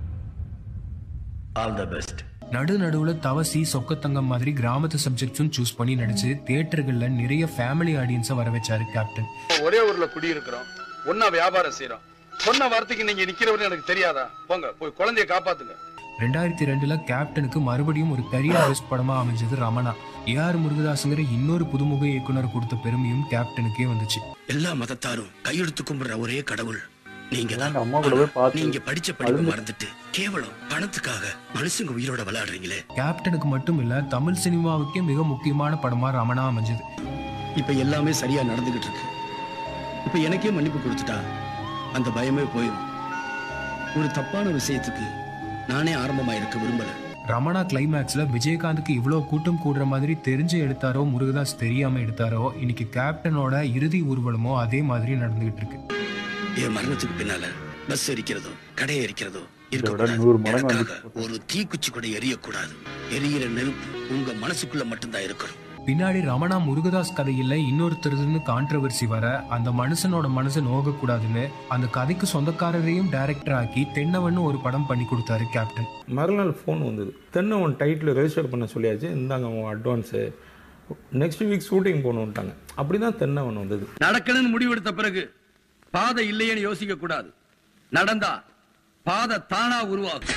ஆல் த பெஸ்ட் நடு நடுவுல தவசி சொக்கத்தங்கம் மாதிரி கிராமத்து சப்ஜெக்ட்ஸும் சூஸ் பண்ணி நடிச்சு தியேட்டர்கள்ல நிறைய ஃபேமிலி ஆடியன்ஸை வர வச்சாரு கேப்டன் ஒரே ஊர்ல குடி இருக்கிறோம் ஒன்னா வியாபாரம் செய்யறோம் சொன்ன வார்த்தைக்கு நீங்க நிக்கிறவரு எனக்கு தெரியாதா போங்க போய் குழந்தைய காப்பாத்துங்க ரெண்டாயிரத்தி ரெண்டுல கேப்டனுக்கு மறுபடியும் ஒரு கரியர் பெஸ்ட் படமா அமைஞ்சது ரமணா ஏஆர் முருகதாசுங்கிற இன்னொரு புதுமுக இயக்குனர் கொடுத்த பெருமையும் கேப்டனுக்கே வந்துச்சு எல்லா மதத்தாரும் கையெடுத்து கும்பிடுற ஒரே கடவுள் நீங்க தான் அம்மா கூட போய் பார்த்து நீங்க படிச்ச படிப்பு அழுது- மறந்துட்டு கேவலம் பணத்துக்காக மனுஷங்க உயிரோட விளையாடுறீங்களே கேப்டனுக்கு மட்டும் இல்ல தமிழ் சினிமாவுக்கே மிக முக்கியமான படமா ரமணா அமைஞ்சது இப்ப எல்லாமே சரியா நடந்துகிட்டு இருக்கு இப்ப எனக்கே மன்னிப்பு கொடுத்துட்டா அந்த பயமே போயிடும் ஒரு தப்பான விஷயத்துக்கு நானே ஆரம்பமா இருக்க விரும்பல ரமணா கிளைமேக்ஸ்ல விஜயகாந்துக்கு இவ்வளவு கூட்டம் கூடுற மாதிரி தெரிஞ்சு எடுத்தாரோ முருகதாஸ் தெரியாம எடுத்தாரோ இன்னைக்கு கேப்டனோட இறுதி ஊர்வலமோ அதே மாதிரி நடந்துகிட்டு இருக்கு என் மரணத்துக்கு பின்னால பஸ் எரிக்கிறதோ கடை எரிக்கிறதோ இதை விட இருக்கக்கூடாது நூறு மடங்கு எனக்காக ஒரு தீக்குச்சி கூட எரியக்கூடாது எரியிற நெருப்பு உங்க மனசுக்குள்ள மட்டும்தான் இருக்கணும் பின்னாடி ரமணா முருகதாஸ் கதையில இன்னொருத்தருதுன்னு கான்ட்ரவர்சி வர அந்த மனுஷனோட மனசு நோகக்கூடாதுன்னு அந்த கதைக்கு சொந்தக்காரரையும் டைரக்டர் ஆக்கி தென்னவன்னு ஒரு படம் பண்ணி கொடுத்தாரு கேப்டன் மறுநாள் ஃபோன் வந்தது தென்னை உன் டைட்டில் ரெஜிஸ்டர் பண்ண சொல்லியாச்சு இந்தாங்க உன் அட்வான்ஸு நெக்ஸ்ட் வீக் ஷூட்டிங் போகணுன்ட்டாங்க அப்படி தான் தென்னவன் வந்தது நடக்கணும்னு முடிவெடுத்த பிறகு பாதை இல்லையேன்னு யோசிக்க கூடாது நடந்தா பாதை தானா உருவாகும்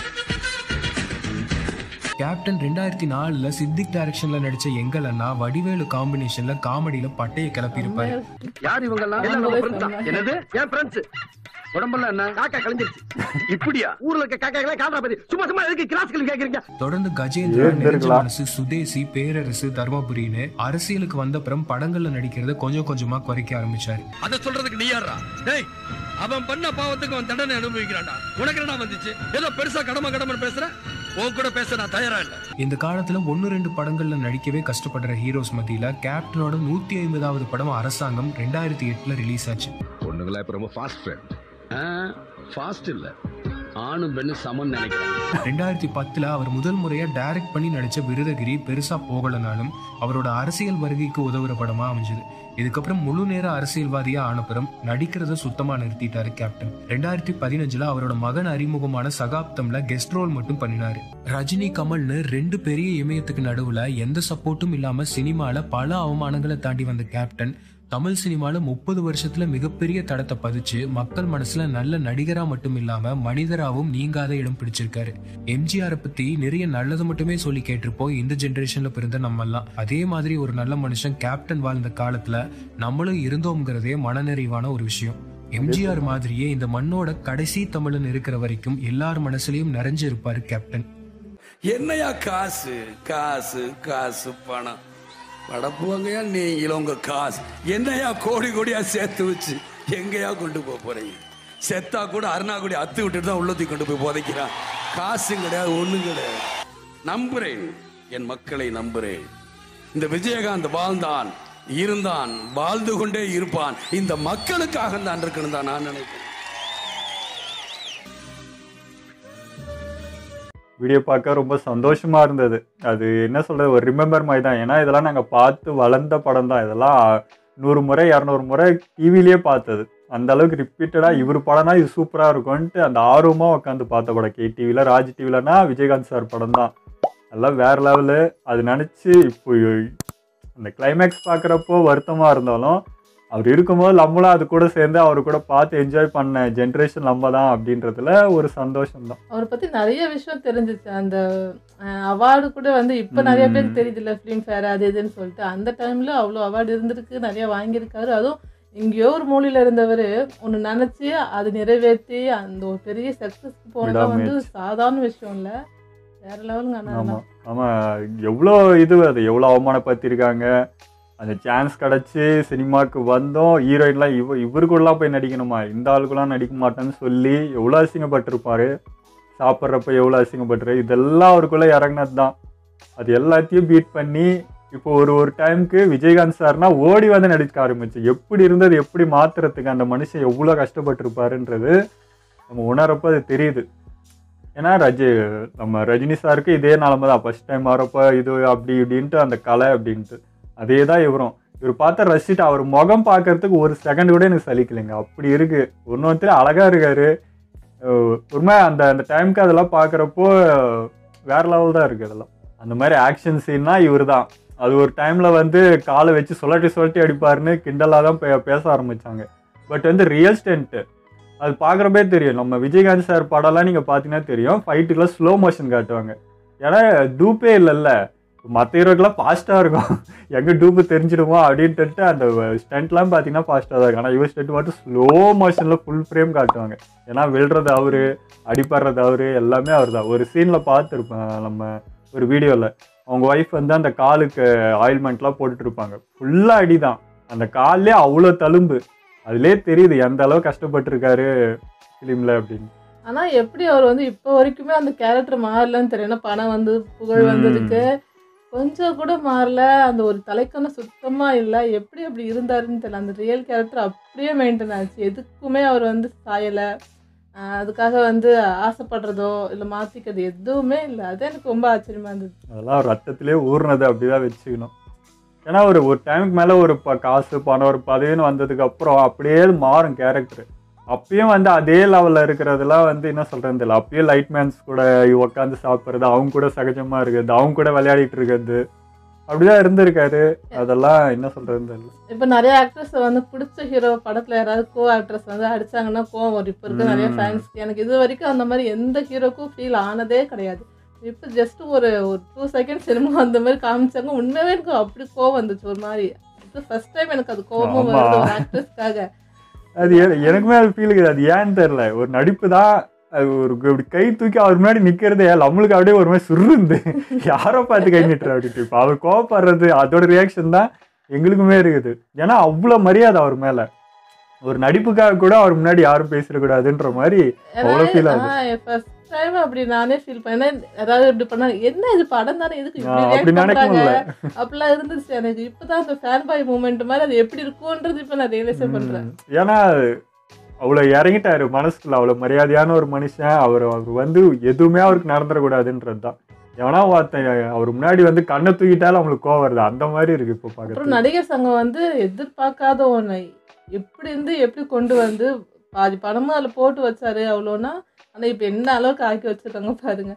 கேப்டன் ரெண்டாயிரத்தி நாலுல சித்திக் டைரக்ஷன்ல நடிச்ச எங்கள் அண்ணா வடிவேலு காம்பினேஷன்ல காமெடியில பட்டையை கிளப்பியிருப்பாரு யார் இவங்க எல்லாம் எல்லாம் நம்ம friends தான். என்னது என் ஃப்ரெண்ட்ஸ் உடம்பெல்லாம் என்ன காக்கா கலைஞ்சிருச்சு இப்படியா ஊர்ல இருக்க காக்காக்களே காட்டுற பத்தி சும்மா சும்மா எதுக்கு கிளாஸ் கேள்வி கேக்குறீங்க தொடர்ந்து கஜேந்திரா ஏன் நெருஞ்ச இருக்கலாம்? மனசு சுதேசி பேரரசு தர்மபுரின்னு அரசியலுக்கு வந்தப்புறம் படங்கள்ல நடிக்கிறத கொஞ்சம் கொஞ்சமா குறைக்க ஆரம்பிச்சாரு அத சொல்றதுக்கு நீ யாரா டேய் அவன் பண்ண பாவத்துக்கு அவன் தண்டனை அனுபவிக்கிறான்டா உனக்கு என்ன வந்துச்சு ஏதோ பெருசா கடமை கடமை பேசுற உன் கூட பேச நான் தயாரா இல்ல இந்த காலத்துல ஒன்னு ரெண்டு படங்கள்ல நடிக்கவே கஷ்டப்படுற ஹீரோஸ் மத்தியில கேப்டனோட நூத்தி ஐம்பதாவது படம் அரசாங்கம் ரெண்டாயிரத்தி எட்டுல ரிலீஸ் ஆச்சு பொண்ணுங்களா இப்ப ரொம்ப ஃபாஸ்ட் ஃப்ரெண்ட் ஃபாஸ்ட் இல்ல ஆணும் பெண்ணும் சமம் நினைக்கிறேன் ரெண்டாயிரத்தி பத்துல அவர் முதல் முறையா டைரக்ட் பண்ணி நடிச்ச விருதகிரி பெருசா போகலனாலும் அவரோட அரசியல் வருகைக்கு உதவுற படமா அமைஞ்சது இதுக்கப்புறம் முழு நேர அரசியல்வாதியா ஆனப்புறம் நடிக்கிறத சுத்தமா நிறுத்திட்டாரு கேப்டன் ரெண்டாயிரத்தி பதினஞ்சுல அவரோட மகன் அறிமுகமான சகாப்தம்ல கெஸ்ட் ரோல் மட்டும் பண்ணினாரு ரஜினி கமல்னு ரெண்டு பெரிய இமயத்துக்கு நடுவுல எந்த சப்போர்ட்டும் இல்லாம சினிமால பல அவமானங்களை தாண்டி வந்த கேப்டன் தமிழ் சினிமால முப்பது வருஷத்துல மிகப்பெரிய தடத்தை பதிச்சு மக்கள் மனசுல நல்ல நடிகரா மட்டும் இல்லாம மனிதராவும் நீங்காத இடம் பிடிச்சிருக்காரு எம்ஜிஆரை பத்தி நிறைய நல்லது மட்டுமே சொல்லி கேட்டிருப்போம் இந்த ஜெனரேஷன்ல பிறந்த நம்ம எல்லாம் அதே மாதிரி ஒரு நல்ல மனுஷன் கேப்டன் வாழ்ந்த காலத்துல நம்மளும் இருந்தோம்ங்கிறதே மனநிறைவான ஒரு விஷயம் எம்ஜிஆர் மாதிரியே இந்த மண்ணோட கடைசி தமிழன் இருக்கிற வரைக்கும் எல்லார் மனசுலயும் நிறைஞ்சு இருப்பாரு கேப்டன் என்னையா காசு காசு காசு பணம் படப்புவாங்கயா நீங்களும் உங்க காசு என்னையா கோடி கோடியா சேர்த்து வச்சு எங்கேயா கொண்டு போக போறீங்க செத்தா கூட அருணாக்குடி அத்து விட்டுட்டு தான் உள்ளத்தி கொண்டு போய் புதைக்கிறான் காசும் கிடையாது ஒண்ணும் கிடையாது நம்புறேன் என் மக்களை நம்புறேன் இந்த விஜயகாந்த் வாழ்ந்தான் இருந்தான் வாழ்ந்து கொண்டே இருப்பான் இந்த மக்களுக்காக தான் இருக்கணும் தான் நான் நினைக்கிறேன் வீடியோ பார்க்க ரொம்ப சந்தோஷமா இருந்தது அது என்ன சொல்றது ஒரு ரிமெம்பர் மாதிரி தான் ஏன்னா இதெல்லாம் நாங்கள் பார்த்து வளர்ந்த படம் தான் இதெல்லாம் நூறு முறை இரநூறு முறை டிவிலேயே பார்த்தது அந்த அளவுக்கு ரிப்பீட்டடாக இவர் படம்னா இது சூப்பராக இருக்கும்ன்ட்டு அந்த ஆர்வமாக உட்காந்து பார்த்த படம் கே டிவியில் ராஜ் டிவிலனா விஜயகாந்த் சார் படம் தான் எல்லாம் வேற லெவலு அது நினச்சி இப்போ அந்த கிளைமேக்ஸ் பார்க்குறப்போ வருத்தமாக இருந்தாலும் அவர் இருக்கும்போது நம்மளும் அது கூட சேர்ந்து அவர் கூட பார்த்து என்ஜாய் பண்ண ஜென்ரேஷன் நம்ம தான் அப்படின்றதுல ஒரு சந்தோஷம் தான் அவரை பத்தி நிறைய விஷயம் தெரிஞ்சிச்சு அந்த அவார்டு கூட வந்து இப்ப நிறைய பேருக்கு தெரியுது இல்ல ஃபிலிம் ஃபேர் அது இதுன்னு சொல்லிட்டு அந்த டைம்ல அவ்வளோ அவார்டு இருந்திருக்கு நிறைய வாங்கியிருக்காரு அதுவும் எங்கேயோ ஒரு மூலையில இருந்தவர் ஒன்று நினைச்சு அது நிறைவேற்றி அந்த ஒரு பெரிய சக்சஸ்க்கு போனதா வந்து விடாமுயற்சி. சாதாரண விஷயம் இல்ல வேற லெவலுங்க ஆமாம் ஆனால் ஆமாம் எவ்வளோ இது அது எவ்வளோ அவமானப்படுத்தியிருக்காங்க அந்த சான்ஸ் கிடச்சி சினிமாவுக்கு வந்தோம் ஹீரோயின்லாம் இவ இவரு கூடலாம் போய் நடிக்கணுமா இந்த ஆளுக்குலாம் நடிக்க மாட்டேன்னு சொல்லி எவ்வளோ அசிங்கப்பட்டிருப்பாரு சாப்பிட்றப்ப எவ்வளோ அசிங்கப்பட்டுரு இதெல்லாம் அவருக்குள்ளே இறங்கினது தான் அது எல்லாத்தையும் பீட் பண்ணி இப்போ ஒரு ஒரு டைமுக்கு விஜயகாந்த் சார்னா ஓடி வந்து நடிக்க ஆரம்பிச்சு எப்படி இருந்தது எப்படி மாத்துறதுக்கு அந்த மனுஷன் எவ்வளோ கஷ்டப்பட்டிருப்பாருன்றது நம்ம உணரப்போ அது தெரியுது ஏன்னா ரஜி நம்ம ரஜினி சாருக்கு இதே நிலமை தான் ஃபஸ்ட் டைம் வரப்போ இது அப்படி இப்படின்ட்டு அந்த கலை அப்படின்ட்டு அதே தான் இவரும் இவர் பார்த்து ரசிச்சுட்டு அவர் முகம் பார்க்கறதுக்கு ஒரு செகண்ட் கூட எனக்கு சலிக்கலைங்க அப்படி இருக்கு ஒன்னொருத்தர் அழகா இருக்காரு அஹ் உண்மை அந்த அந்த டைமுக்கு அதெல்லாம் பார்க்குறப்போ வேற லெவல் தான் இருக்கு அதெல்லாம் அந்த மாதிரி ஆக்ஷன் சீன்னா இவர் தான் அது ஒரு டைம்ல வந்து காலை வச்சு சொல்லட்டி சொல்லட்டி அடிப்பாருன்னு கிண்டலாக தான் பே- பேச ஆரம்பிச்சாங்க பட் வந்து ரியல் ஸ்டென்ட்டு அது பார்க்குறப்பே தெரியும் நம்ம விஜயகாந்த் சார் படம்லாம் நீங்கள் பார்த்தீங்கன்னா தெரியும் ஃபைட்டுக்கெல்லாம் ஸ்லோ மோஷன் காட்டுவாங்க ஏன்னா டூப்பே இல்லைல்ல மற்ற ஹீரோக்கெல்லாம் ஃபாஸ்ட்டாக இருக்கும் எங்கே டூப்பு தெரிஞ்சிடுமோ அப்படின்ட்டு அந்த ஸ்டண்ட்லாம் பார்த்தீங்கன்னா ஃபாஸ்ட்டாக தான் இருக்கும் ஆனால் இவர் ஸ்டண்ட் மட்டும் ஸ்லோ மோஷனில் ஃபுல் ஃப்ரேம் காட்டுவாங்க ஏன்னா விழுறது அவரு அடிப்படுறது அவரு எல்லாமே அவர் தான் ஒரு சீனில் பார்த்துருப்பேன் நம்ம ஒரு வீடியோவில் அவங்க ஒய்ஃப் வந்து அந்த காலுக்கு ஆயில்மெண்ட்லாம் போட்டுட்டு இருப்பாங்க ஃபுல்லாக அடி தான் அந்த கால்லே அவ்வளோ தழும்பு அதுலேயே தெரியுது எந்த அளவு கஷ்டப்பட்டிருக்காரு ஃபிலிமில் அப்படின்னு ஆனா எப்படி அவர் வந்து இப்போ வரைக்குமே அந்த கேரக்டர் மாறலன்னு தெரியும் ஏன்னா பணம் வந்து புகழ் ம். வந்ததுக்கு கொஞ்சம் கூட மாறல அந்த ஒரு தலைக்கணம் சுத்தமா இல்லை எப்படி அப்படி இருந்தாருன்னு தெரியல அந்த ரியல் கேரக்டர் அப்படியே மெயின்டைன் ஆச்சு எதுக்குமே அவர் வந்து சாயலை ஆஹ் அதுக்காக வந்து ஆசைப்படுறதோ இல்லை மாற்றிக்கிறது எதுவுமே இல்லை அது எனக்கு ரொம்ப ஆச்சரியமா இருந்தது அதெல்லாம் ரத்தத்திலே ஊறினது அப்படிதான் வச்சுக்கணும் ஏன்னா ஒரு ஒரு டைமுக்கு மேலே ஒரு ப காசு பணம் ஒரு பதவின்னு வந்ததுக்கு அப்புறம் அப்படியே மாறும் கேரக்டர் அப்பயும் வந்து அதே லெவலில் இருக்கிறதெல்லாம் வந்து என்ன சொல்கிறது தெரியல அப்பயே லைட் மேன்ஸ் கூட உட்காந்து சாப்பிட்றது அவங்க கூட சகஜமாக இருக்கிறது அவங்க கூட விளையாடிட்டு இருக்கிறது அப்படிதான் இருந்திருக்காரு அதெல்லாம் என்ன சொல்றதுன்னு தெரியல இப்போ நிறைய ஆக்ட்ரஸ் வந்து பிடிச்ச ஹீரோ படத்துல யாராவது கோ ஆக்ட்ரஸ் வந்து அடிச்சாங்கன்னா கோவம் வரும் இப்போ இருக்க நிறைய ம். ஃபேன்ஸ்க்கு எனக்கு இது வரைக்கும் அந்த மாதிரி எந்த ஹீரோக்கும் ஃபீல் ஆனதே கிடையாது இப்போ ஜஸ்ட் ஒரு ஒரு டூ செகண்ட்ஸ் என்னமோ அந்த மாதிரி காமிச்சாங்க உண்மையாவே எனக்கு அப்படி கோவம் வந்துச்சு ஒரு மாதிரி இப்போ ஃபர்ஸ்ட் டைம் எனக்கு அது கோவமும் ஆமா. வருது ஒரு ஆக்ட்ரஸ்க்காக அது எ- எனக்குமே அது ஃபீல் இருக்குது அது ஏன்னு தெரியல ஒரு நடிப்பு தான் அது ஒரு இப்படி கை தூக்கி அவர் முன்னாடி நிக்கிறதே நம்மளுக்கு அப்படியே ஒரு மாதிரி சுருந்து யாரோ பார்த்து கை நிட்டுற அப்படின்ட்டு இப்போ அவர் கோவப்படுறது அதோட ரியாக்ஷன் தான் எங்களுக்குமே இருக்குது ஏன்னா அவ்வளோ மரியாதை அவர் மேல ஒரு நடிப்புக்காக கூட அவர் முன்னாடி யாரும் பேசிடக்கூடாதுன்ற மாதிரி அவ்வளோ ஃபீல் ஆகுது ஃபர்ஸ்ட் டைம் அப்படி நானே ஃபீல் பண்ணேன் ஏதாவது இப்படி பண்ணா என்ன இது படம் தானே எதுக்கு இப்படி ஆ, react அப்படி நினைக்க பண்றாங்க முடியல. அப்படிலாம் இருந்துச்சு எனக்கு இப்பதான் அந்த ஃபேன் பாய் மூமெண்ட் மாதிரி அது எப்படி இருக்கும்ன்றது இப்ப நான் ரியலைஸே பண்றேன் ஏன்னா அவ்வளோ இறங்கிட்டாரு மனசுக்குள்ள அவ்வளோ மரியாதையான ஒரு மனுஷன் அவர் அவர் வந்து எதுவுமே அவருக்கு நடந்துடக்கூடாதுன்றது தான் எவனா ஒருத்தன் அவர் முன்னாடி வந்து கண்ணை தூக்கிட்டாலும் அவங்களுக்கு கோவம் வருது அந்த மாதிரி இருக்கு இப்போ அப்புறம் பார்க்கறது நடிகர் சங்கம் வந்து எதிர்பார்க்காத ஒண்ணு எப்படி இருந்து எப்படி கொண்டு வந்து பாதி பணமும் அதில் போட்டு வச்சாரு அவ்வளோனா ஆனா இப்ப என்ன அளவுக்கு ஆக்கி வச்சிருக்காங்க பாருங்க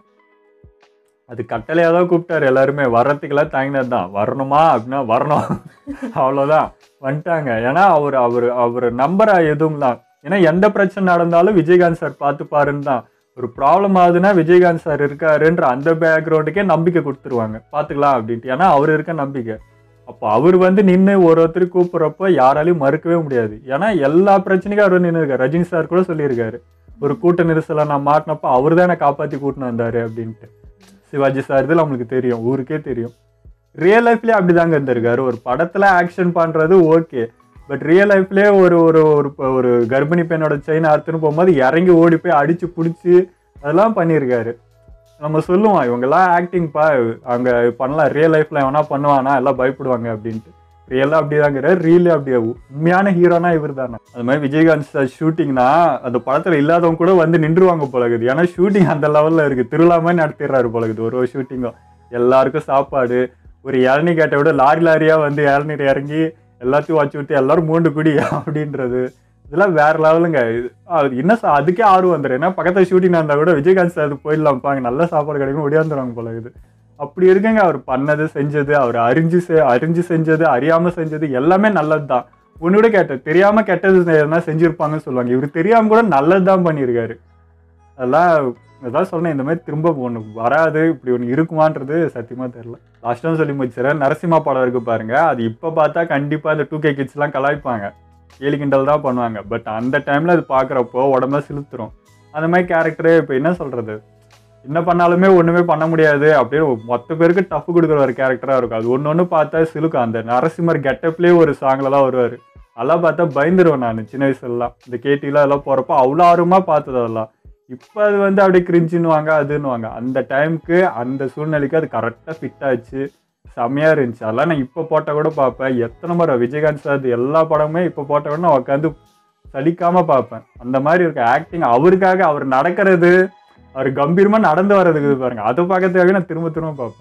அது கட்டளையாக தான் கூப்பிட்டாரு எல்லாருமே வர்றதுக்கெல்லாம் தாங்கினது தான் வரணுமா அப்படின்னா வரணும் அவ்வளோதான் வந்துட்டாங்க ஏன்னா அவர் அவர் அவர் நம்புற எதுவும் தான் ஏன்னா எந்த பிரச்சனை நடந்தாலும் விஜயகாந்த் சார் பார்த்துப்பாருன்னு தான் ஒரு ப்ராப்ளம் ஆகுதுன்னா விஜயகாந்த் சார் இருக்காருன்ற அந்த பேக்ரவுண்டுக்கே நம்பிக்கை கொடுத்துருவாங்க பார்த்துக்கலாம் அப்படின்ட்டு ஏன்னா அவர் இருக்க நம்பிக்கை அப்போ அவர் வந்து நின்று ஒரு ஒருத்தர் கூப்பிட்றப்போ யாராலையும் மறுக்கவே முடியாது ஏன்னா எல்லா பிரச்சனைக்கும் அவர் நின்று இருக்காரு ரஜினி சார் கூட சொல்லியிருக்காரு ஒரு கூட்ட நெரிசலை நான் மாட்டினப்போ அவர் தான் என்னை காப்பாற்றி கூட்டின்னு வந்தாரு அப்படின்ட்டு சிவாஜி சார் இதில் நம்மளுக்கு தெரியும் ஊருக்கே தெரியும் ரியல் லைஃப்லேயே அப்படிதாங்க இருந்திருக்காரு ஒரு படத்தில் ஆக்ஷன் பண்ணுறது ஓகே பட் ரியல் லைஃப்லேயே ஒரு ஒரு ஒரு ப- ஒரு கர்ப்பிணி பெண்ணோட செயின் அறுத்துன்னு போகும்போது இறங்கி ஓடி போய் அடித்து பிடிச்சி அதெல்லாம் பண்ணியிருக்காரு நம்ம சொல்லுவோம் இவங்கெல்லாம் ஆக்டிங் பா அங்கே பண்ணலாம் ரியல் லைஃப்பில் எவனா பண்ணுவானா எல்லாம் பயப்படுவாங்க அப்படின்ட்டு ரியலாக அப்படிதாங்கிற ரீலே அப்படி உண்மையான ஹீரோனா இவர் தானே அது மாதிரி விஜயகாந்த் சார் ஷூட்டிங்னா அந்த படத்தில் இல்லாதவங்க கூட வந்து நின்றுவாங்க போலகுது ஏன்னா ஷூட்டிங் அந்த லெவலில் இருக்குது திருவிழா மாதிரி நடத்திடுறாரு போலகுது ஒரு ஒரு ஷூட்டிங்கும் எல்லாருக்கும் சாப்பாடு ஒரு இளநீ கேட்ட விட லாரி லாரியாக வந்து இளநீர் இறங்கி எல்லாத்தையும் வச்சு விட்டு எல்லாரும் மூண்டு குடி அப்படின்றது இதெல்லாம் வேற லெவலுங்க இது- அது என்ன சா- அதுக்கே ஆர்வம் வந்துடும் ஏன்னா பக்கத்தில் ஷூட்டிங் இருந்தால் கூட விஜயகாந்த் சார் போயிடலாம்ப்பா அங்கே நல்ல சாப்பாடு கிடைக்கும் ஒடியாந்துருவாங்க போல இது அப்படி இருக்குங்க அவர் பண்ணது செஞ்சது அவர் அறிஞ்சு செ அறிஞ்சு செஞ்சது அறியாம செஞ்சது எல்லாமே நல்லது தான் ஒன்று கூட கேட்டது தெரியாம கெட்டது எதனா செஞ்சிருப்பாங்கன்னு சொல்லுவாங்க இவர் தெரியாம கூட நல்லது தான் பண்ணியிருக்காரு அதெல்லாம் அதான் சொன்னேன் இந்த மாதிரி திரும்ப ஒன்று வராது இப்படி ஒன்று இருக்குமான்றது சத்தியமா தெரியல லாஸ்ட்டாக சொல்லி முடிச்சிடறேன் நரசிம்மா படம் இருக்கு பாருங்க அது இப்போ பார்த்தா கண்டிப்பாக இந்த டூ கே கிட்ஸ்லாம் கலாய்ப்பாங்க கேலி கிண்டல் தான் பண்ணுவாங்க பட் அந்த டைமில் அது பார்க்குறப்போ உடம்புல சிலுத்துரும் அந்த மாதிரி கேரக்டரு இப்போ என்ன சொல்கிறது என்ன பண்ணாலுமே ஒன்றுமே பண்ண முடியாது அப்படின்னு மொத்த பேருக்கு டஃப் கொடுக்குற ஒரு கேரக்டராக இருக்கும் அது ஒன்று ஒன்று பார்த்தா சிலுக்கும் அந்த நரசிம்மர் கெட்டப்லேயே ஒரு சாங்லலாம் வருவார் அதெல்லாம் பார்த்தா பயந்துருவேன் நான் சின்ன வயசுலலாம் இந்த கேட்டிலாம் அதெல்லாம் போகிறப்போ அவ்வளோ ஆர்வமாக பார்த்தது அதெல்லாம் இப்போ அது வந்து அப்படியே கிரிஞ்சுன்னுவாங்க அதுன்னுவாங்க அந்த டைமுக்கு அந்த சூழ்நிலைக்கு அது கரெக்டாக ஃபிட் ஆச்சு செம்மையாக இருந்துச்சு அதெல்லாம் நான் இப்போ போட்டால் கூட பார்ப்பேன் எத்தனை முறை விஜயகாந்த் சார் எல்லா படமுமே இப்போ போட்டால் கூட நான் உட்காந்து சலிக்காம பார்ப்பேன் அந்த மாதிரி இருக்க ஆக்டிங் அவருக்காக அவர் நடக்கிறது அவர் கம்பீரமாக நடந்து வர்றதுக்கு இது பாருங்க அதை பார்க்கறதுக்காக நான் திரும்ப திரும்ப பார்ப்பேன்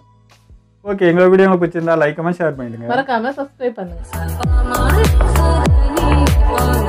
ஓகே எங்களை வீடியோ உங்களுக்கு பிடிச்சிருந்தா லைக் கமெண்ட் ஷேர் பண்ணிடுங்க மறக்காம சப்ஸ்கிரைப் பண்ணுங்க